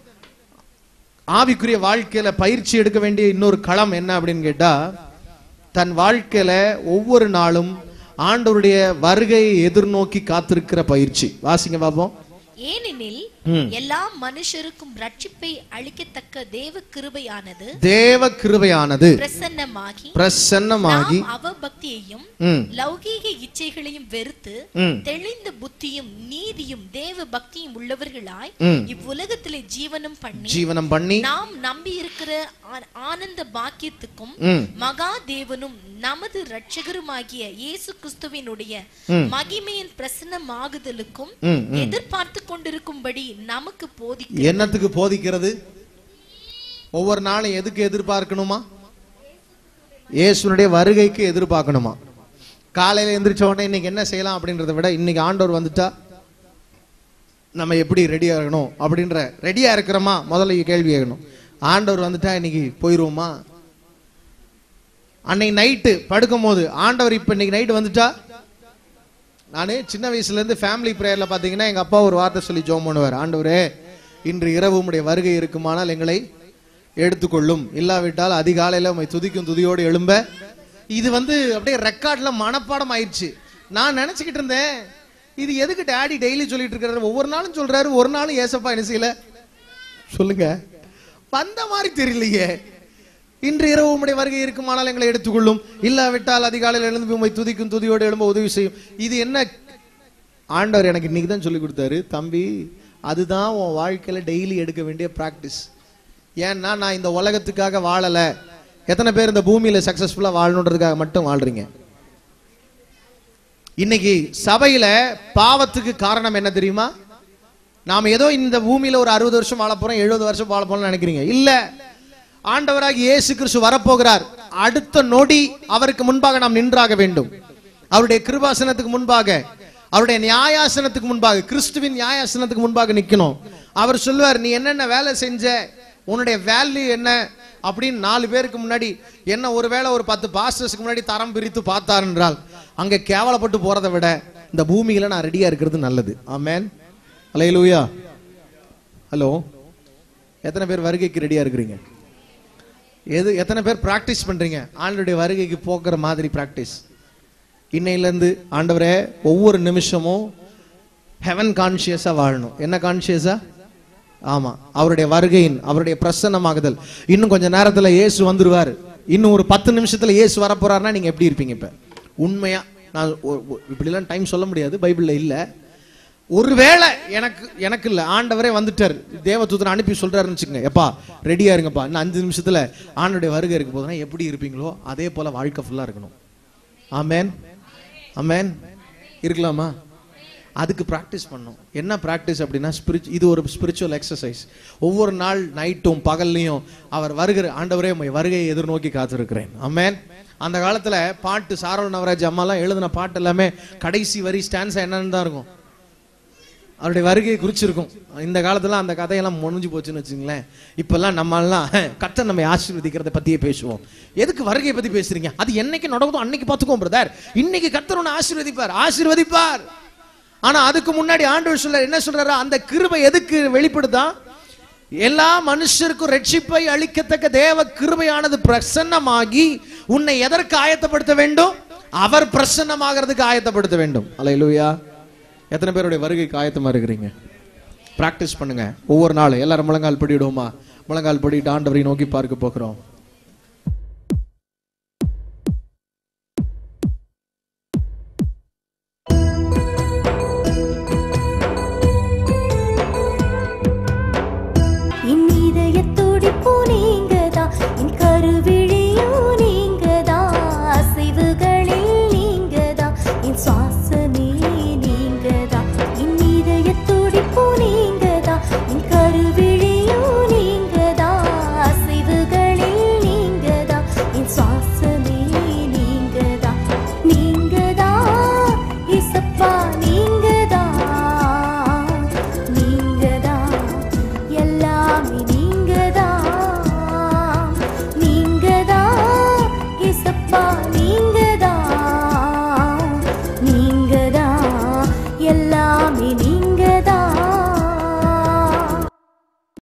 ஆவிக்குரிய வாழ்க்கையில பயிற்சி எடுக்க வேண்டிய இன்னொரு களம் என்ன அப்படின்னு கேட்டா தன் வாழ்க்கையில ஒவ்வொரு நாளும் ஆண்டவருடைய வருகையை எதிர்நோக்கி காத்திருக்கிற பயிற்சி வாசிங்க பாப்போம் ஏனெனில் ம். எல்லா மனுஷருக்கும் ரட்சிப்பை அளிக்கத்தக்க தேவ கிருபையானது தேவ கிருபையானது பிரசன்னமாகி பிரசன்னமாகி நாம் அவபக்தியையும் ம், லௌகீக இச்சைகளையும் வெறுத்து ம், தெளிந்த புத்தியும் நீதியும் தேவ பக்தியும் உள்ளவர்களாய் ம். இவ்வுலகத்திலே ஜீவனம் பண்ணி ஜீவனம் பண்ணி நாம் நம்பி இருக்கிற ஆனந்த பாக்கியத்துக்கும் ம், மகா தேவனும் நமது இரட்சகருமாகிய இயேசு கிறிஸ்துவினுடைய ம். மகிமையின் பிரசன்னமாகுதலுக்கும் ம், ம். எதிர்பார்த்து கொண்டிருக்கும்படி நமக்கு போதிக்க என்னத்துக்கு போதிக்கிறது ஒவ்வொரு நாளும் எதுக்கு எதிர்பார்க்கணுமா இயேசுனுடைய வருகைக்கு எதிர்பார்க்கணுமா காலையில எந்திரிச்ச உடனே இன்னைக்கு என்ன செய்யலாம் அப்படின்றத விட இன்னைக்கு ஆண்டவர் வந்துட்டா நம்ம எப்படி ரெடியா இருக்கணும் அப்படின்ற ரெடியா இருக்கிறோமா முதல்ல கேள்வி கேட்கணும் ஆண்டவர் வந்துட்டா இன்னைக்கு போயிருவோமா அன்னைக்கு நைட்டு படுக்கும் போது ஆண்டவர் இப்ப இன்னைக்கு நைட்டு வந்துட்டா நான் சின்ன வயசுல இருந்து ஃபேமிலி பிரேயர்ல பாத்தீங்கன்னா எங்க அப்பா ஒரு வார்த்தை சொல்லி ஜோம் பண்ணுவார் ஆண்டவரே இன்று இரவு உம்முடைய வருகை இருக்குமானால் எங்களை எடுத்துக்கொள்ளும் இல்லாவிட்டால் அதிகாலையில உம்மை துதிக்கும் துதியோடு எழும்ப இது வந்து அப்படியே ரெக்கார்ட்ல மனப்பாடம் ஆயிடுச்சு நான் நினைச்சுக்கிட்டு இருந்தேன் இது எதுக்கு டேடி டெய்லி சொல்லிட்டு இருக்காரு ஒவ்வொரு நாளும் சொல்றாரு ஒரு நாளும் ஏசப்பா என்ன செய்யல சொல்லுங்க வந்த மாதிரி தெரியலையே இன்று இரவு உம்முடைய வருகை இருக்குமானால் எங்களை எடுத்துக்கொள்ளும் இல்லாவிட்டால் அதிகாலையில் எழுந்து உம்மை துதிக்கும் துதியோடு எழும்ப உதவி செய்யும் இது என்ன ஆண்டவர் எனக்கு இன்னைக்கு தான் சொல்லி கொடுத்தாரு தம்பி அதுதான் உன் வாழ்க்கையில டெய்லி எடுக்க வேண்டிய பிராக்டிஸ் ஏன்னா நான் இந்த உலகத்துக்காக வாழல எத்தனை பேர் இந்த பூமியில சக்சஸ்ஃபுல்லா வாழணுன்றதுக்காக மட்டும் வாழ்றீங்க இன்னைக்கு சபையில பாவத்துக்கு காரணம் என்ன தெரியுமா நாம ஏதோ இந்த பூமியில ஒரு அறுபது வருஷம் வாழ போறோம் எழுபது வருஷம் வாழ போறோம்னு நினைக்கிறீங்க இல்ல ஆண்டவராகி இயேசு கிறிஸ்து வரப்போகிறார் அடுத்த நொடி அவருக்கு முன்பாக நாம் நின்றாக வேண்டும் அவருடைய கிருபாசனத்துக்கு முன்பாக அவருடைய நியாயாசனத்துக்கு முன்பாக கிறிஸ்துவின் நியாயாசனத்துக்கு முன்பாக நிக்கணும் அவர் சொல்லுவார் நீ என்னென்ன வேலை செஞ்ச உன்னுடைய வேல்யூ என்ன அப்படின்னு நாலு பேருக்கு முன்னாடி என்ன ஒருவேளை ஒரு பத்து பாஸ்டர்ஸ்க்கு முன்னாடி தரம் பிரித்து பார்த்தார் என்றால் அங்க கேவலப்பட்டு போறதை விட இந்த பூமியில நான் ரெடியா இருக்கிறது நல்லது ஆமேன் அலையலூயா ஹலோ எத்தனை பேர் வருகைக்கு ரெடியா இருக்கிறீங்க எது எத்தனை பேர் பிராக்டிஸ் பண்றீங்க ஆண்டவருடைய வருகைக்கு போக்குற மாதிரி பிராக்டிஸ் இன்னையிலேருந்து ஆண்டவரே ஒவ்வொரு நிமிஷமும் ஹெவன் கான்சியஸா வாழணும் என்ன கான்சியஸா ஆமா அவருடைய வருகையின் அவருடைய பிரசன்னமாகுதல் இன்னும் கொஞ்ச நேரத்துல இயேசு வந்துருவார் இன்னும் ஒரு பத்து நிமிஷத்துல இயேசு வரப்போறாருன்னா நீங்க எப்படி இருப்பீங்க இப்ப உண்மையா நான் ஒ- ஒ- இப்படிலாம் டைம் சொல்ல முடியாது பைபிள்ல இல்ல ஒருவேளை எனக்கு எனக்கு இல்ல ஆண்டவரே வந்துட்டார் தேவதூதனை அனுப்பி சொல்றாருன்னு வச்சுக்கோங்க எப்பா ரெடியா இருங்கப்பா இன்னும் அஞ்சு நிமிஷத்துல ஆண்டோடைய வருகை இருக்க போதுன்னா எப்படி இருப்பீங்களோ அதே போல வாழ்க்கை ஃபுல்லா இருக்கணும் ஆமேன் ஆமேன் இருக்கலாமா அதுக்கு ப்ராக்டிஸ் பண்ணும் என்ன ப்ராக்டிஸ் அப்படின்னா ஸ்பிரிச் இது ஒரு ஸ்பிரிச்சுவல் எக்ஸசைஸ் ஒவ்வொரு நாள் நைட்டும் பகல்லையும் அவர் வருகிற ஆண்டவரே உம்மை வருகையை எதிர்நோக்கி காத்திருக்கிறேன் ஆமேன் அந்த காலத்துல பாட்டு சாரல் நவராஜ் அம்மாலாம் எழுதின பாட்டு எல்லாமே கடைசி வரி ஸ்டான்ஸா என்னன்னு தான் இருக்கும் அவருடைய வருகையை குறிச்சிருக்கும் இந்த காலத்துல அந்த கதையெல்லாம் முடிஞ்சு போச்சுன்னு வச்சுங்களேன் இப்பெல்லாம் நம்ம எல்லாம் கர்த்தர் நம்மை ஆசீர்வதிக்கிறத பத்தியே பேசுவோம் எதுக்கு வருகையை பத்தி பேசுறீங்க அது என்னைக்கு நடக்குதோ அன்னைக்கு பார்த்துக்கோம் பிரதர் இன்னைக்கு கர்த்தர் உன்னை ஆசீர்வதிப்பார் ஆசீர்வதிப்பார் ஆனா அதுக்கு முன்னாடி ஆண்டவர் சொல்ற என்ன சொல்றாரு அந்த கிருபை எதுக்கு வெளிப்படுதா எல்லா மனுஷருக்கும் ரட்சிப்பை அளிக்கத்தக்க தேவ கிருபையானது பிரசன்னமாகி உன்னை எதற்கு ஆயத்தப்படுத்த வேண்டும் அவர் பிரசன்னமாகிறதுக்கு ஆயத்தப்படுத்த வேண்டும் அல்லேலூயா எத்தனை பேருடைய வருகைக்கு ஆயத்தமா இருக்கிறீங்க பிராக்டிஸ் பண்ணுங்க ஒவ்வொரு நாளும் எல்லாரும் முழங்கால் படிடுவோமா முழங்கால் படிட்டு ஆண்டவரை நோக்கி பார்க்க போகிறோம்